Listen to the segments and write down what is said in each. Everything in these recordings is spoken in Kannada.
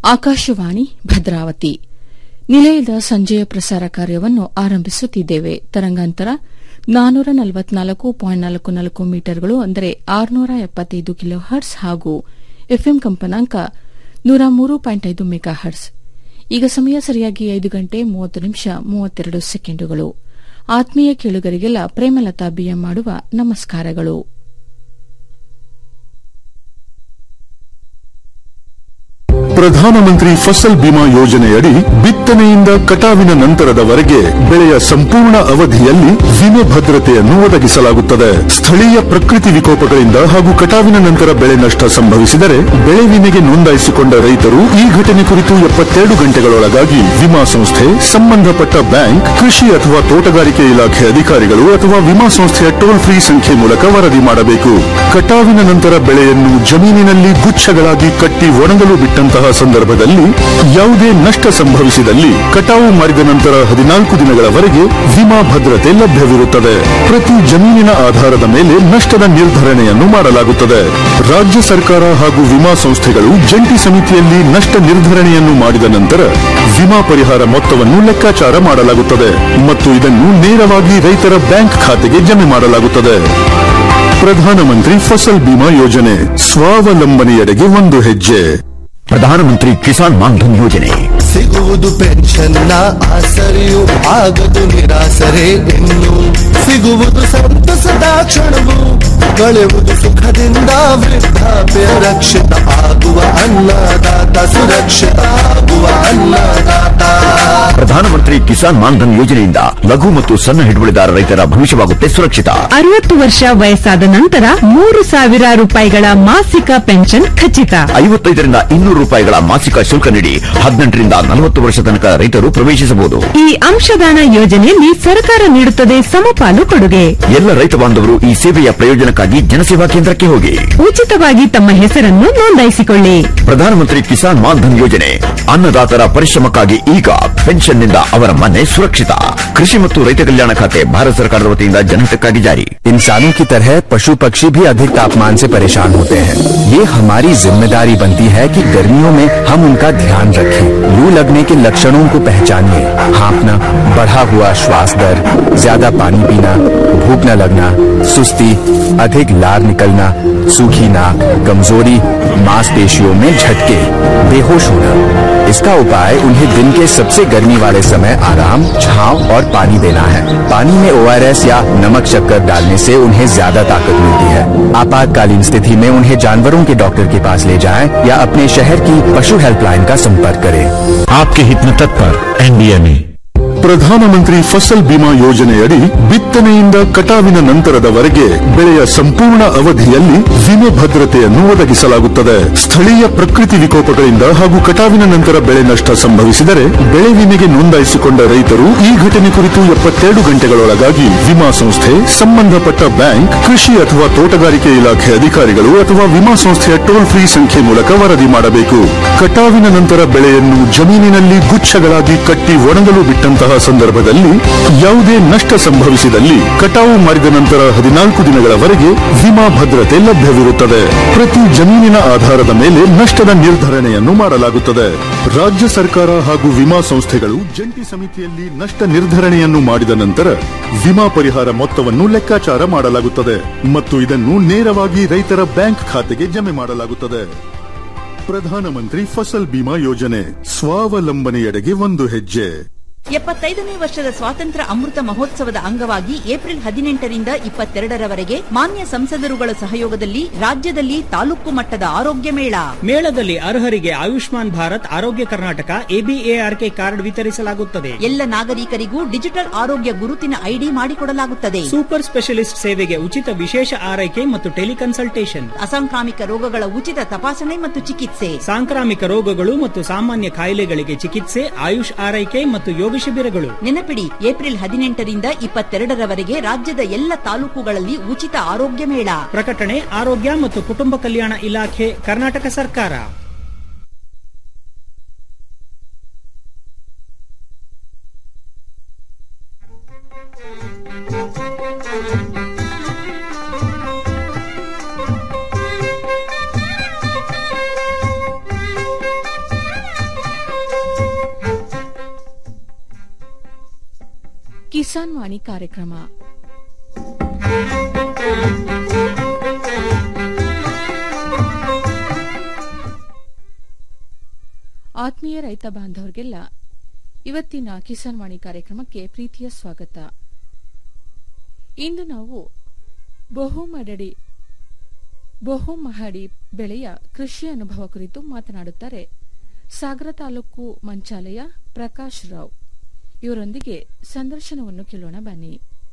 ಆಕಾಶವಾಣಿ ಭದ್ರಾವತಿ ನಿಲಯದ ಸಂಜೆಯ ಪ್ರಸಾರ ಕಾರ್ಯವನ್ನು ಆರಂಭಿಸುತ್ತಿದ್ದೇವೆ ತರಂಗಾಂತರ ನಾನೂರ ನಲವತ್ನಾಲ್ಕು ಪಾಯಿಂಟ್ ನಾಲ್ಕು ನಾಲ್ಕು ಮೀಟರ್ಗಳು ಅಂದರೆ ಆರುನೂರ ಎಪ್ಪತ್ತೈದು ಕಿಲೋ ಹರ್ಸ್ ಹಾಗೂ ಎಫ್ಎಂ ಕಂಪನಾಂಕ ನೂರ ಮೂರು ಪಾಯಿಂಟ್ ಐದು ಮೆಗಾ ಹರ್ಸ್ ಈಗ ಸಮಯ ಸರಿಯಾಗಿ ಐದು ಗಂಟೆ ಮೂವತ್ತು ನಿಮಿಷ ಮೂವತ್ತೆರಡು ಸೆಕೆಂಡುಗಳು ಆತ್ಮೀಯ ಕೇಳುಗರಿಗೆಲ್ಲ ಪ್ರೇಮಲತಾ ಬಿಎಂ ಮಾಡುವ ನಮಸ್ಕಾರಗಳು ಪ್ರಧಾನಮಂತ್ರಿ ಫಸಲ್ ಬಿಮಾ ಯೋಜನೆಯಡಿ ಬಿತ್ತನೆಯಿಂದ ಕಟಾವಿನ ನಂತರದವರೆಗೆ ಬೆಳೆಯ ಸಂಪೂರ್ಣ ಅವಧಿಯಲ್ಲಿ ವಿಮೆ ಭದ್ರತೆಯನ್ನು ಒದಗಿಸಲಾಗುತ್ತದೆ ಸ್ಥಳೀಯ ಪ್ರಕೃತಿ ವಿಕೋಪಗಳಿಂದ ಹಾಗೂ ಕಟಾವಿನ ನಂತರ ಬೆಳೆ ನಷ್ಟ ಸಂಭವಿಸಿದರೆ ಬೆಳೆ ವಿಮೆಗೆ ನೋಂದಾಯಿಸಿಕೊಂಡ ರೈತರು ಈ ಘಟನೆ ಕುರಿತು ಎಪ್ಪತ್ತೆರಡು ಗಂಟೆಗಳೊಳಗಾಗಿ ವಿಮಾ ಸಂಸ್ಥೆ ಸಂಬಂಧಪಟ್ಟ ಬ್ಯಾಂಕ್ ಕೃಷಿ ಅಥವಾ ತೋಟಗಾರಿಕೆ ಇಲಾಖೆ ಅಧಿಕಾರಿಗಳು ಅಥವಾ ವಿಮಾ ಸಂಸ್ಥೆಯ ಟೋಲ್ ಫ್ರೀ ಸಂಖ್ಯೆ ಮೂಲಕ ವರದಿ ಮಾಡಬೇಕು ಕಟಾವಿನ ನಂತರ ಬೆಳೆಯನ್ನು ಜಮೀನಿನಲ್ಲಿ ಗುಚ್ಛಗಳಾಗಿ ಕಟ್ಟಿ ಒಣಗಲು ಬಿಟ್ಟಂತಹ ಸಂದರ್ಭದಲ್ಲಿ ಯಾವುದೇ ನಷ್ಟ ಸಂಭವಿಸಿದಲ್ಲಿ ಕಟಾವು ಮಾಡಿದ ನಂತರ ಹದಿನಾಲ್ಕು ದಿನಗಳವರೆಗೆ ವಿಮಾ ಭದ್ರತೆ ಲಭ್ಯವಿರುತ್ತದೆ ಪ್ರತಿ ಜಮೀನಿನ ಆಧಾರದ ಮೇಲೆ ನಷ್ಟದ ನಿರ್ಧರಣೆಯನ್ನು ಮಾಡಲಾಗುತ್ತದೆ ರಾಜ್ಯ ಸರ್ಕಾರ ಹಾಗೂ ವಿಮಾ ಸಂಸ್ಥೆಗಳು ಜಂಟಿ ಸಮಿತಿಯಲ್ಲಿ ನಷ್ಟ ನಿರ್ಧರಣೆಯನ್ನು ಮಾಡಿದ ನಂತರ ವಿಮಾ ಪರಿಹಾರ ಮೊತ್ತವನ್ನು ಲೆಕ್ಕಾಚಾರ ಮಾಡಲಾಗುತ್ತದೆ ಮತ್ತು ಇದನ್ನು ನೇರವಾಗಿ ರೈತರ ಬ್ಯಾಂಕ್ ಖಾತೆಗೆ ಜಮೆ ಮಾಡಲಾಗುತ್ತದೆ ಪ್ರಧಾನಮಂತ್ರಿ ಫಸಲ್ ಬಿಮಾ ಯೋಜನೆ ಸ್ವಾವಲಂಬನೆಯೆಡೆಗೆ ಒಂದು ಹೆಜ್ಜೆ ಪ್ರಧಾನಮಂತ್ರಿ ಕಿಸಾನ್ ಮಾನ್ಧನ್ ಯೋಜನೆ ಸಿಗುವುದು ಪೆನ್ಷನ್ನ ಆಸರೆಯು ಆಗದು ನಿರಾಸರೆ ಇನ್ನು ಸಿಗುವುದು ಸಂತಸದ ಕ್ಷಣವು ಕಳೆಯುವುದು ಸುಖದಿಂದ ವೃದ್ಧಾಪ್ಯ ರಕ್ಷಿತ ಆಗುವ ಅನ್ನದಾತ ಸುರಕ್ಷಿತ ಆಗುವ ಅನ್ನದಾತ ಪ್ರಧಾನಮಂತ್ರಿ ಕಿಸಾನ್ ಮಾನ್ಧನ್ ಯೋಜನೆಯಿಂದ ಲಘು ಮತ್ತು ಸಣ್ಣ ಹಿಡುವಳಿದಾರ ರೈತರ ಭವಿಷ್ಯವಾಗುತ್ತೆ ಸುರಕ್ಷಿತ ಅರವತ್ತು ವರ್ಷ ವಯಸ್ಸಾದ ನಂತರ ಮೂರು ಸಾವಿರ ರೂಪಾಯಿಗಳ ಮಾಸಿಕ ಪೆನ್ಷನ್ ಖಚಿತ ಐವತ್ತೈದರಿಂದ ಇನ್ನೂರು ರೂಪಾಯಿಗಳ ಮಾಸಿಕ ಶುಲ್ಕ ನೀಡಿ ಹದಿನೆಂಟರಿಂದ ನಲವತ್ತು ವರ್ಷ ತನಕ ರೈತರು ಪ್ರವೇಶಿಸಬಹುದು ಈ ಅಂಶದಾನ ಯೋಜನೆಯಲ್ಲಿ ಸರ್ಕಾರ ನೀಡುತ್ತದೆ ಸಮಪಾಲು ಕೊಡುಗೆ ಎಲ್ಲ ರೈತ ಬಾಂಧವರು ಈ ಸೇವೆಯ ಪ್ರಯೋಜನಕ್ಕಾಗಿ ಜನಸೇವಾ ಕೇಂದ್ರಕ್ಕೆ ಹೋಗಿ ಉಚಿತವಾಗಿ ತಮ್ಮ ಹೆಸರನ್ನು ನೋಂದಾಯಿಸಿಕೊಳ್ಳಿ ಪ್ರಧಾನಮಂತ್ರಿ ಕಿಸಾನ್ ಮಾನ್ಧನ್ ಯೋಜನೆ ಅನ್ನದಾತರ ಪರಿಶ್ರಮಕ್ಕಾಗಿ ಈಗ ಪೆನ್ಷನ್ನಿಂದ ಅವರ ಮನೆ ಸುರಕ್ಷಿತ ಕೃಷಿ ಮತ್ತು ರೈತ ಕಲ್ಯಾಣ ಖಾತೆ ಭಾರತ ಸರ್ಕಾರದ ವತಿಯಿಂದ ಜನಹಿತಕ್ಕಾಗಿ ಜಾರಿ इंसानों की तरह पशु पक्षी भी अधिक तापमान से परेशान होते हैं ये हमारी जिम्मेदारी बनती है कि गर्मियों में हम उनका ध्यान रखें लू लगने के लक्षणों को पहचानिए हाँफना बढ़ा हुआ श्वास दर ज्यादा पानी पीना भूख न लगना सुस्ती अधिक लार निकलना सूखी नाक कमजोरी मांसपेशियों में झटके बेहोश होना इसका उपाय उन्हें दिन के सबसे गर्मी वाले समय आराम छांव और पानी देना है पानी में ओआरएस या नमक शक्कर डालने से उन्हें ज्यादा ताकत मिलती है आपातकालीन स्थिति में उन्हें जानवरों के डॉक्टर के पास ले जाएं या अपने शहर की पशु हेल्पलाइन का संपर्क करें आपके हित में तत्पर एनडीएमए ಪ್ರಧಾನಮಂತ್ರಿ ಫಸಲ್ ಬಿಮಾ ಯೋಜನೆಯಡಿ ಬಿತ್ತನೆಯಿಂದ ಕಟಾವಿನ ನಂತರದವರೆಗೆ ಬೆಳೆಯ ಸಂಪೂರ್ಣ ಅವಧಿಯಲ್ಲಿ ವಿಮೆ ಭದ್ರತೆಯನ್ನು ಒದಗಿಸಲಾಗುತ್ತದೆ ಸ್ಥಳೀಯ ಪ್ರಕೃತಿ ವಿಕೋಪಗಳಿಂದ ಹಾಗೂ ಕಟಾವಿನ ನಂತರ ಬೆಳೆ ನಷ್ಟ ಸಂಭವಿಸಿದರೆ ಬೆಳೆ ವಿಮೆಗೆ ನೋಂದಾಯಿಸಿಕೊಂಡ ರೈತರು ಈ ಘಟನೆ ಕುರಿತು ಎಪ್ಪತ್ತೆರಡು ಗಂಟೆಗಳೊಳಗಾಗಿ ವಿಮಾ ಸಂಸ್ಥೆ ಸಂಬಂಧಪಟ್ಟ ಬ್ಯಾಂಕ್ ಕೃಷಿ ಅಥವಾ ತೋಟಗಾರಿಕೆ ಇಲಾಖೆ ಅಧಿಕಾರಿಗಳು ಅಥವಾ ವಿಮಾ ಸಂಸ್ಥೆಯ ಟೋಲ್ ಫ್ರೀ ಸಂಖ್ಯೆ ಮೂಲಕ ವರದಿ ಮಾಡಬೇಕು ಕಟಾವಿನ ನಂತರ ಬೆಳೆಯನ್ನು ಜಮೀನಿನಲ್ಲಿ ಗುಚ್ಛಗಳಾಗಿ ಕಟ್ಟಿ ಒಣಗಲು ಬಿಟ್ಟಂತಹ ಸಂದರ್ಭದಲ್ಲಿ ಯಾವುದೇ ನಷ್ಟ ಸಂಭವಿಸಿದಲ್ಲಿ ಕಟಾವು ಮಾಡಿದ ನಂತರ ಹದಿನಾಲ್ಕು ದಿನಗಳವರೆಗೆ ವಿಮಾ ಭದ್ರತೆ ಲಭ್ಯವಿರುತ್ತದೆ ಪ್ರತಿ ಜಮೀನಿನ ಆಧಾರದ ಮೇಲೆ ನಷ್ಟದ ನಿರ್ಧರಣೆಯನ್ನು ಮಾಡಲಾಗುತ್ತದೆ ರಾಜ್ಯ ಸರ್ಕಾರ ಹಾಗೂ ವಿಮಾ ಸಂಸ್ಥೆಗಳು ಜಂಟಿ ಸಮಿತಿಯಲ್ಲಿ ನಷ್ಟ ನಿರ್ಧರಣೆಯನ್ನು ಮಾಡಿದ ನಂತರ ವಿಮಾ ಪರಿಹಾರ ಮೊತ್ತವನ್ನು ಲೆಕ್ಕಾಚಾರ ಮಾಡಲಾಗುತ್ತದೆ ಮತ್ತು ಇದನ್ನು ನೇರವಾಗಿ ರೈತರ ಬ್ಯಾಂಕ್ ಖಾತೆಗೆ ಜಮೆ ಮಾಡಲಾಗುತ್ತದೆ ಪ್ರಧಾನಮಂತ್ರಿ ಫಸಲ್ ಬಿಮಾ ಯೋಜನೆ ಸ್ವಾವಲಂಬನೆಯೆಡೆಗೆ ಒಂದು ಹೆಜ್ಜೆ ಎಪ್ಪತ್ತೈದನೇ ವರ್ಷದ ಸ್ವಾತಂತ್ರ್ಯ ಅಮೃತ ಮಹೋತ್ಸವದ ಅಂಗವಾಗಿ ಏಪ್ರಿಲ್ ಹದಿನೆಂಟರಿಂದ ಇಪ್ಪತ್ತೆರಡರವರೆಗೆ ಮಾನ್ಯ ಸಂಸದರುಗಳ ಸಹಯೋಗದಲ್ಲಿ ರಾಜ್ಯದಲ್ಲಿ ತಾಲೂಕು ಮಟ್ಟದ ಆರೋಗ್ಯ ಮೇಳ ಮೇಳದಲ್ಲಿ ಅರ್ಹರಿಗೆ ಆಯುಷ್ಮಾನ್ ಭಾರತ್ ಆರೋಗ್ಯ ಕರ್ನಾಟಕ ಎಬಿಎಆರ್ಕೆ ಕಾರ್ಡ್ ವಿತರಿಸಲಾಗುತ್ತದೆ ಎಲ್ಲ ನಾಗರಿಕರಿಗೂ ಡಿಜಿಟಲ್ ಆರೋಗ್ಯ ಗುರುತಿನ ಐಡಿ ಮಾಡಿಕೊಡಲಾಗುತ್ತದೆ ಸೂಪರ್ ಸ್ಪೆಷಲಿಸ್ಟ್ ಸೇವೆಗೆ ಉಚಿತ ವಿಶೇಷ ಆರೈಕೆ ಮತ್ತು ಟೆಲಿಕನ್ಸಲ್ಟೇಷನ್ ಅಸಾಂಕ್ರಾಮಿಕ ರೋಗಗಳ ಉಚಿತ ತಪಾಸಣೆ ಮತ್ತು ಚಿಕಿತ್ಸೆ ಸಾಂಕ್ರಾಮಿಕ ರೋಗಗಳು ಮತ್ತು ಸಾಮಾನ್ಯ ಕಾಯಿಲೆಗಳಿಗೆ ಚಿಕಿತ್ಸೆ ಆಯುಷ್ ಆರೈಕೆ ಮತ್ತು ಯೋಗ ಶಿಬಿರಗಳು ನೆನಪಿಡಿ ಏಪ್ರಿಲ್ ಹದಿನೆಂಟರಿಂದ ಇಪ್ಪತ್ತೆರಡರವರೆಗೆ ರಾಜ್ಯದ ಎಲ್ಲ ತಾಲೂಕುಗಳಲ್ಲಿ ಉಚಿತ ಆರೋಗ್ಯ ಮೇಳ ಪ್ರಕಟಣೆ ಆರೋಗ್ಯ ಮತ್ತು ಕುಟುಂಬ ಕಲ್ಯಾಣ ಇಲಾಖೆ ಕರ್ನಾಟಕ ಸರ್ಕಾರ ಕಿಸಾನ್ ವಾಣಿ ಕಾರ್ಯಕ್ರಮ ಆತ್ಮೀಯ ರೈತ ಬಾಂಧವರಿಗೆಲ್ಲ ಇವತ್ತಿನ ಕಿಸಾನ್ ವಾಣಿ ಕಾರ್ಯಕ್ರಮಕ್ಕೆ ಪ್ರೀತಿಯ ಸ್ವಾಗತ ಇಂದು ನಾವು ಬಹುಮಡಡಿ ಬಹುಮಹಡಿ ಬೆಳೆಯ ಕೃಷಿ ಅನುಭವ ಕುರಿತು ಮಾತನಾಡುತ್ತಾರೆ ಸಾಗರ ತಾಲೂಕು ಮಂಚಾಲಯ ಪ್ರಕಾಶ್ ರಾವ್ ಇವರೊಂದಿಗೆ ಸಂದರ್ಶನವನ್ನು ಕೇಳೋಣ ಬನ್ನಿ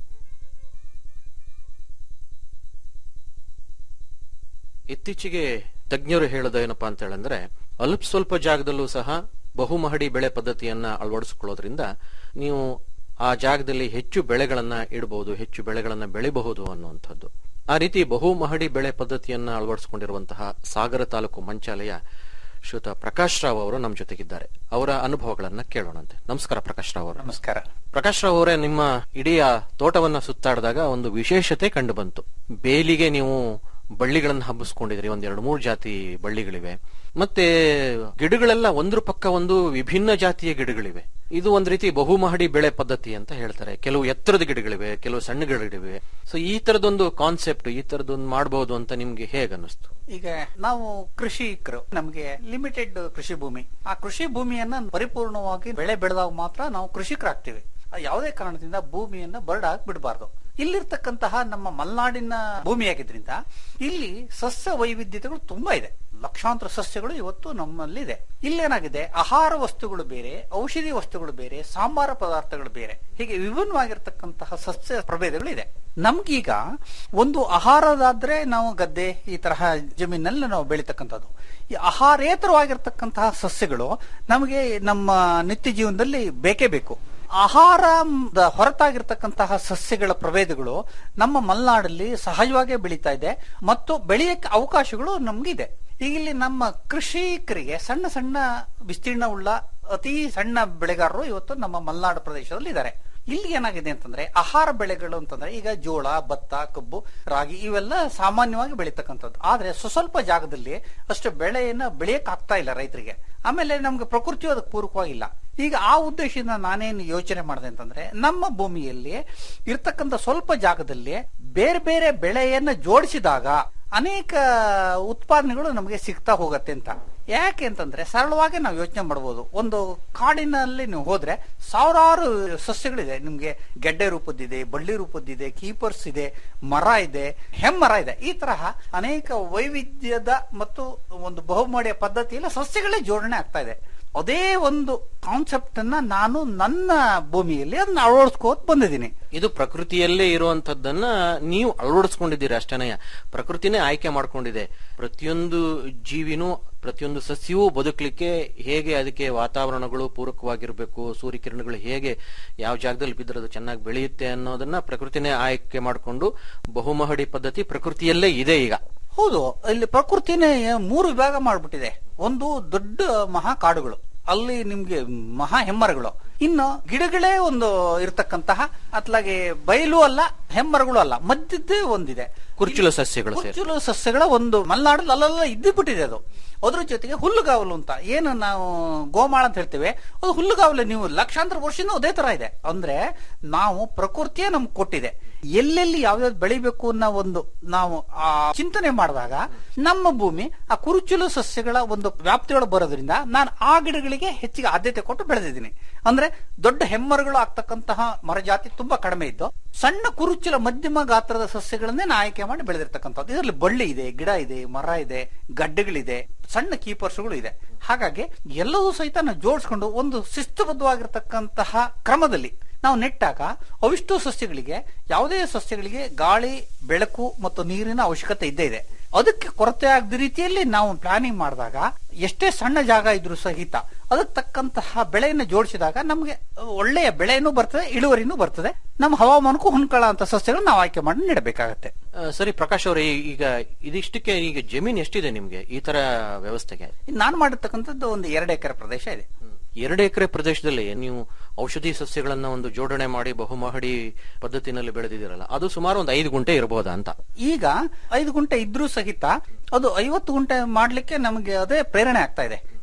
ಇತ್ತೀಚೆಗೆ ತಜ್ಞರು ಹೇಳೋದು ಏನಪ್ಪಾ ಅಂತ ಹೇಳಂದ್ರೆ ಅಲ್ಪ ಸ್ವಲ್ಪ ಜಾಗದಲ್ಲೂ ಸಹ ಬಹುಮಹಡಿ ಬೆಳೆ ಪದ್ಧತಿಯನ್ನ ಅಳವಡಿಸಿಕೊಳ್ಳೋದ್ರಿಂದ ನೀವು ಆ ಜಾಗದಲ್ಲಿ ಹೆಚ್ಚು ಬೆಳೆಗಳನ್ನ ಇಡಬಹುದು ಹೆಚ್ಚು ಬೆಳೆಗಳನ್ನ ಬೆಳಿಬಹುದು ಅನ್ನುವಂಥದ್ದು ಆ ರೀತಿ ಬಹುಮಹಡಿ ಬೆಳೆ ಪದ್ಧತಿಯನ್ನ ಅಳವಡಿಸಿಕೊಂಡಿರುವಂತಹ ಸಾಗರ ತಾಲೂಕು ಮಂಚಾಲಯ ಶ್ರೀಯುತ ಪ್ರಕಾಶ್ ರಾವ್ ಅವರು ನಮ್ಮ ಜೊತೆಗಿದ್ದಾರೆ ಅವರ ಅನುಭವಗಳನ್ನ ಕೇಳೋಣಂತೆ ನಮಸ್ಕಾರ ಪ್ರಕಾಶ್ ರಾವ್ ಅವರು ನಮಸ್ಕಾರ ಪ್ರಕಾಶ್ ರಾವ್ ಅವರೇ ನಿಮ್ಮ ಇಡೀ ಆ ತೋಟವನ್ನ ಸುತ್ತಾಡಿದಾಗ ಒಂದು ವಿಶೇಷತೆ ಕಂಡು ಬಂತು ಬೇಲಿಗೆ ನೀವು ಬಳ್ಳಿಗಳನ್ನ ಹಬ್ಬಿಸ್ಕೊಂಡಿದ್ರಿ ಒಂದ್ ಎರಡು ಮೂರು ಜಾತಿ ಬಳ್ಳಿಗಳಿವೆ ಮತ್ತೆ ಗಿಡಗಳೆಲ್ಲ ಒಂದ್ರ ಪಕ್ಕ ಒಂದು ವಿಭಿನ್ನ ಜಾತಿಯ ಗಿಡಗಳಿವೆ ಇದು ಒಂದ್ ರೀತಿ ಬಹುಮಹಡಿ ಬೆಳೆ ಪದ್ಧತಿ ಅಂತ ಹೇಳ್ತಾರೆ ಕೆಲವು ಎತ್ತರದ ಗಿಡಗಳಿವೆ ಕೆಲವು ಸಣ್ಣ ಗಿಡಗಳಿವೆ ಸೊ ಈ ತರದೊಂದು ಕಾನ್ಸೆಪ್ಟ್ ಈ ತರದೊಂದು ಮಾಡಬಹುದು ಅಂತ ನಿಮ್ಗೆ ಹೇಗ ಅನ್ನಿಸ್ತು ಈಗ ನಾವು ಕೃಷಿಕರು ನಮಗೆ ಲಿಮಿಟೆಡ್ ಕೃಷಿ ಭೂಮಿ ಆ ಕೃಷಿ ಭೂಮಿಯನ್ನ ಪರಿಪೂರ್ಣವಾಗಿ ಬೆಳೆ ಬೆಳೆದಾಗ ಮಾತ್ರ ನಾವು ಕೃಷಿಕರಾಗ್ತೀವಿ ಆ ಯಾವುದೇ ಕಾರಣದಿಂದ ಭೂಮಿಯನ್ನ ಬರ್ಡಾಗಿ ಬಿಡಬಾರ್ದು ಇಲ್ಲಿರ್ತಕ್ಕಂತಹ ನಮ್ಮ ಮಲೆನಾಡಿನ ಭೂಮಿಯಾಗಿದ್ರಿಂದ ಇಲ್ಲಿ ಸಸ್ಯ ವೈವಿಧ್ಯತೆಗಳು ತುಂಬಾ ಇದೆ ಲಕ್ಷಾಂತರ ಸಸ್ಯಗಳು ಇವತ್ತು ನಮ್ಮಲ್ಲಿದೆ ಇಲ್ಲೇನಾಗಿದೆ ಆಹಾರ ವಸ್ತುಗಳು ಬೇರೆ ಔಷಧಿ ವಸ್ತುಗಳು ಬೇರೆ ಸಾಂಬಾರ ಪದಾರ್ಥಗಳು ಬೇರೆ ಹೀಗೆ ವಿಭಿನ್ನವಾಗಿರ್ತಕ್ಕಂತಹ ಸಸ್ಯ ಪ್ರಭೇದಗಳು ಇದೆ ನಮ್ಗೀಗ ಒಂದು ಆಹಾರದಾದ್ರೆ ನಾವು ಗದ್ದೆ ಈ ತರಹ ಜಮೀನಲ್ಲಿ ನಾವು ಬೆಳಿತಕ್ಕಂಥದ್ದು ಈ ಆಹಾರೇತರವಾಗಿರ್ತಕ್ಕಂತಹ ಸಸ್ಯಗಳು ನಮಗೆ ನಮ್ಮ ನಿತ್ಯ ಜೀವನದಲ್ಲಿ ಬೇಕೇ ಬೇಕು ಆಹಾರ ಹೊರತಾಗಿರ್ತಕ್ಕಂತಹ ಸಸ್ಯಗಳ ಪ್ರಭೇದಗಳು ನಮ್ಮ ಮಲೆನಾಡಲ್ಲಿ ಸಹಜವಾಗಿ ಬೆಳೀತಾ ಇದೆ ಮತ್ತು ಬೆಳೆಯಕ್ಕೆ ಅವಕಾಶಗಳು ನಮ್ಗಿದೆ ಈಗ ಇಲ್ಲಿ ನಮ್ಮ ಕೃಷಿಕರಿಗೆ ಸಣ್ಣ ಸಣ್ಣ ವಿಸ್ತೀರ್ಣವುಳ್ಳ ಅತಿ ಸಣ್ಣ ಬೆಳೆಗಾರರು ಇವತ್ತು ನಮ್ಮ ಮಲೆನಾಡು ಪ್ರದೇಶದಲ್ಲಿ ಇದ್ದಾರೆ ಇಲ್ಲಿ ಏನಾಗಿದೆ ಅಂತಂದ್ರೆ ಆಹಾರ ಬೆಳೆಗಳು ಅಂತಂದ್ರೆ ಈಗ ಜೋಳ ಭತ್ತ ಕಬ್ಬು ರಾಗಿ ಇವೆಲ್ಲ ಸಾಮಾನ್ಯವಾಗಿ ಬೆಳೀತಕ್ಕಂಥದ್ದು ಆದ್ರೆ ಸ್ವಸ್ವಲ್ಪ ಜಾಗದಲ್ಲಿ ಅಷ್ಟು ಬೆಳೆಯನ್ನ ಬೆಳೆಯಕ್ ಆಗ್ತಾ ಇಲ್ಲ ರೈತರಿಗೆ ಆಮೇಲೆ ನಮ್ಗೆ ಪ್ರಕೃತಿಯು ಅದಕ್ಕೆ ಪೂರಕವಾಗಿಲ್ಲ ಈಗ ಆ ಉದ್ದೇಶದಿಂದ ನಾನೇನು ಯೋಚನೆ ಮಾಡಿದೆ ಅಂತಂದ್ರೆ ನಮ್ಮ ಭೂಮಿಯಲ್ಲಿ ಇರ್ತಕ್ಕಂಥ ಸ್ವಲ್ಪ ಜಾಗದಲ್ಲಿ ಬೇರೆ ಬೇರೆ ಬೆಳೆಯನ್ನ ಜೋಡಿಸಿದಾಗ ಅನೇಕ ಉತ್ಪಾದನೆಗಳು ನಮಗೆ ಸಿಗ್ತಾ ಹೋಗತ್ತೆ ಅಂತ ಯಾಕೆ ಅಂತಂದ್ರೆ ಸರಳವಾಗಿ ನಾವು ಯೋಚನೆ ಮಾಡಬಹುದು ಒಂದು ಕಾಡಿನಲ್ಲಿ ನೀವು ಹೋದ್ರೆ ಸಾವಿರಾರು ಸಸ್ಯಗಳಿದೆ ನಿಮ್ಗೆ ಗೆಡ್ಡೆ ರೂಪದ್ದಿದೆ ಬಳ್ಳಿ ರೂಪದ್ದಿದೆ ಕೀಪರ್ಸ್ ಇದೆ ಮರ ಇದೆ ಹೆಮ್ಮರ ಇದೆ ಈ ತರಹ ಅನೇಕ ವೈವಿಧ್ಯದ ಮತ್ತು ಒಂದು ಬಹುಮಡಿಯ ಪದ್ಧತಿಯಲ್ಲಿ ಸಸ್ಯಗಳೇ ಜೋಡಣೆ ಆಗ್ತಾ ಇದೆ ಅದೇ ಒಂದು ಕಾನ್ಸೆಪ್ಟ್ ಅನ್ನ ನಾನು ನನ್ನ ಭೂಮಿಯಲ್ಲಿ ಅದನ್ನ ಅಳವಡಿಸ್ಕೋತ್ ಬಂದಿದ್ದೀನಿ ಇದು ಪ್ರಕೃತಿಯಲ್ಲೇ ಇರುವಂತದ್ದನ್ನ ನೀವು ಅಳವಡಿಸ್ಕೊಂಡಿದ್ದೀರಿ ಅಷ್ಟೇನಯ್ಯ ಪ್ರಕೃತಿನೇ ಆಯ್ಕೆ ಮಾಡ್ಕೊಂಡಿದೆ ಪ್ರತಿಯೊಂದು ಜೀವಿನೂ ಪ್ರತಿಯೊಂದು ಸಸ್ಯವೂ ಬದುಕಲಿಕ್ಕೆ ಹೇಗೆ ಅದಕ್ಕೆ ವಾತಾವರಣಗಳು ಪೂರಕವಾಗಿರಬೇಕು ಸೂರ್ಯಕಿರಣಗಳು ಹೇಗೆ ಯಾವ ಜಾಗದಲ್ಲಿ ಬಿದ್ದರೆ ಅದು ಚೆನ್ನಾಗಿ ಬೆಳೆಯುತ್ತೆ ಅನ್ನೋದನ್ನ ಪ್ರಕೃತಿನೇ ಆಯ್ಕೆ ಮಾಡಿಕೊಂಡು ಬಹುಮಹಡಿ ಪದ್ಧತಿ ಪ್ರಕೃತಿಯಲ್ಲೇ ಇದೆ ಈಗ ಹೌದು ಇಲ್ಲಿ ಪ್ರಕೃತಿನೇ ಮೂರು ವಿಭಾಗ ಮಾಡ್ಬಿಟ್ಟಿದೆ ಒಂದು ದೊಡ್ಡ ಮಹಾ ಕಾಡುಗಳು ಅಲ್ಲಿ ನಿಮ್ಗೆ ಮಹಾ ಹೆಮ್ಮರಗಳು ಇನ್ನು ಗಿಡಗಳೇ ಒಂದು ಇರತಕ್ಕಂತಹ ಅತ್ಲಾಗೆ ಬಯಲು ಅಲ್ಲ ಹೆಮ್ಮರಗಳು ಅಲ್ಲ ಮಧ್ಯದ್ದೇ ಒಂದಿದೆ ಕುರ್ಚುಲ ಸಸ್ಯಗಳು ಸೇರಿ ಕುರ್ಚುಲು ಸಸ್ಯಗಳ ಒಂದು ಮಲೆನಾಡಲ್ಲಿ ಅಲ್ಲೆಲ್ಲ ಇದ್ದು ಬಿಟ್ಟಿದೆ ಅದು ಅದ್ರ ಜೊತೆಗೆ ಹುಲ್ಲುಗಾವಲು ಅಂತ ಏನು ನಾವು ಗೋಮಾಳ ಅಂತ ಹೇಳ್ತೇವೆ ಅದು ಹುಲ್ಲುಗಾವಲು ನೀವು ಲಕ್ಷಾಂತರ ವರ್ಷದಿಂದ ಅದೇ ತರ ಇದೆ ಅಂದ್ರೆ ನಾವು ಪ್ರಕೃತಿಯೇ ನಮ್ಗೆ ಕೊಟ್ಟಿದೆ ಎಲ್ಲೆಲ್ಲಿ ಯಾವ್ಯಾವ್ದು ಬೆಳಿಬೇಕು ಅನ್ನೋ ಒಂದು ನಾವು ಆ ಚಿಂತನೆ ಮಾಡಿದಾಗ ನಮ್ಮ ಭೂಮಿ ಆ ಕುರುಚುಲು ಸಸ್ಯಗಳ ಒಂದು ವ್ಯಾಪ್ತಿಯೊಳಗೆ ಬರೋದ್ರಿಂದ ನಾನು ಆ ಗಿಡಗಳಿಗೆ ಹೆಚ್ಚಿಗೆ ಆದ್ಯತೆ ಕೊಟ್ಟು ಬೆಳೆದಿದ್ದೀನಿ ಅಂದ್ರೆ ದೊಡ್ಡ ಹೆಮ್ಮರುಗಳು ಆಗ್ತಕ್ಕಂತಹ ಮರಜಾತಿ ತುಂಬಾ ಕಡಿಮೆ ಇದ್ದು ಸಣ್ಣ ಕುರುಚುಲ ಮಧ್ಯಮ ಗಾತ್ರದ ಸಸ್ಯಗಳನ್ನೇ ನಾ ಆಯ್ಕೆ ಮಾಡಿ ಬೆಳೆದಿರ್ತಕ್ಕಂಥದ್ದು ಇದರಲ್ಲಿ ಬಳ್ಳಿ ಇದೆ ಗಿಡ ಇದೆ ಮರ ಇದೆ ಗಡ್ಡೆಗಳಿದೆ ಸಣ್ಣ ಕೀಪರ್ಸ್ಗಳು ಇದೆ ಹಾಗಾಗಿ ಎಲ್ಲವೂ ಸಹಿತ ನಾವು ಜೋಡಿಸ್ಕೊಂಡು ಒಂದು ಶಿಸ್ತುಬದ್ಧವಾಗಿರ್ತಕ್ಕಂತಹ ಕ್ರಮದಲ್ಲಿ ನಾವು ನೆಟ್ಟಾಗ ಅವಿಷ್ಟು ಸಸ್ಯಗಳಿಗೆ ಯಾವುದೇ ಸಸ್ಯಗಳಿಗೆ ಗಾಳಿ ಬೆಳಕು ಮತ್ತು ನೀರಿನ ಅವಶ್ಯಕತೆ ಇದ್ದೇ ಇದೆ ಅದಕ್ಕೆ ಕೊರತೆ ಆಗದ ರೀತಿಯಲ್ಲಿ ನಾವು ಪ್ಲಾನಿಂಗ್ ಮಾಡಿದಾಗ ಎಷ್ಟೇ ಸಣ್ಣ ಜಾಗ ಇದ್ರೂ ಸಹಿತ ಅದಕ್ಕೆ ತಕ್ಕಂತಹ ಬೆಳೆಯನ್ನು ಜೋಡಿಸಿದಾಗ ನಮಗೆ ಒಳ್ಳೆಯ ಬೆಳೆನೂ ಬರ್ತದೆ ಇಳುವರಿನೂ ಬರ್ತದೆ ನಮ್ಮ ಹವಾಮಾನಕ್ಕೂ ಹೊಂದ್ಕೊಳ್ಳೋ ಅಂತ ಸಸ್ಯಗಳನ್ನ ನಾವು ಆಯ್ಕೆ ಮಾಡಿ ನೀಡಬೇಕಾಗತ್ತೆ ಆ, ಸರಿ ಪ್ರಕಾಶ್ ಅವರೇ ಈಗ ಇದಿಷ್ಟಕ್ಕೆ ಈಗ ಜಮೀನ್ ಎಷ್ಟಿದೆ ನಿಮ್ಗೆ ಈ ತರ ವ್ಯವಸ್ಥೆಗೆ ನಾನು ಮಾಡಿರ್ತಕ್ಕಂಥದ್ದು ಒಂದು ಎರಡು ಎಕರೆ ಪ್ರದೇಶ ಇದೆ ಎರಡು ಎಕರೆ ಪ್ರದೇಶದಲ್ಲಿ ನೀವು ಔಷಧಿ ಸಸ್ಯಗಳನ್ನ ಒಂದು ಜೋಡಣೆ ಮಾಡಿ ಬಹುಮಹಡಿ ಪದ್ಧತಿನಲ್ಲಿ ಬೆಳೆದಿದ್ದೀರಲ್ಲ ಅದು ಸುಮಾರು ಒಂದು ಐದು ಗುಂಟೆ ಇರಬಹುದಾ ಅಂತ ಈಗ ಐದು ಗುಂಟೆ ಇದ್ರೂ ಸಹಿತ ಅದು ಐವತ್ತು ಗುಂಟೆ ಮಾಡ್ಲಿಕ್ಕೆ ನಮಗೆ ಅದೇ ಪ್ರೇರಣೆ ಆಗ್ತಾ ಇದೆ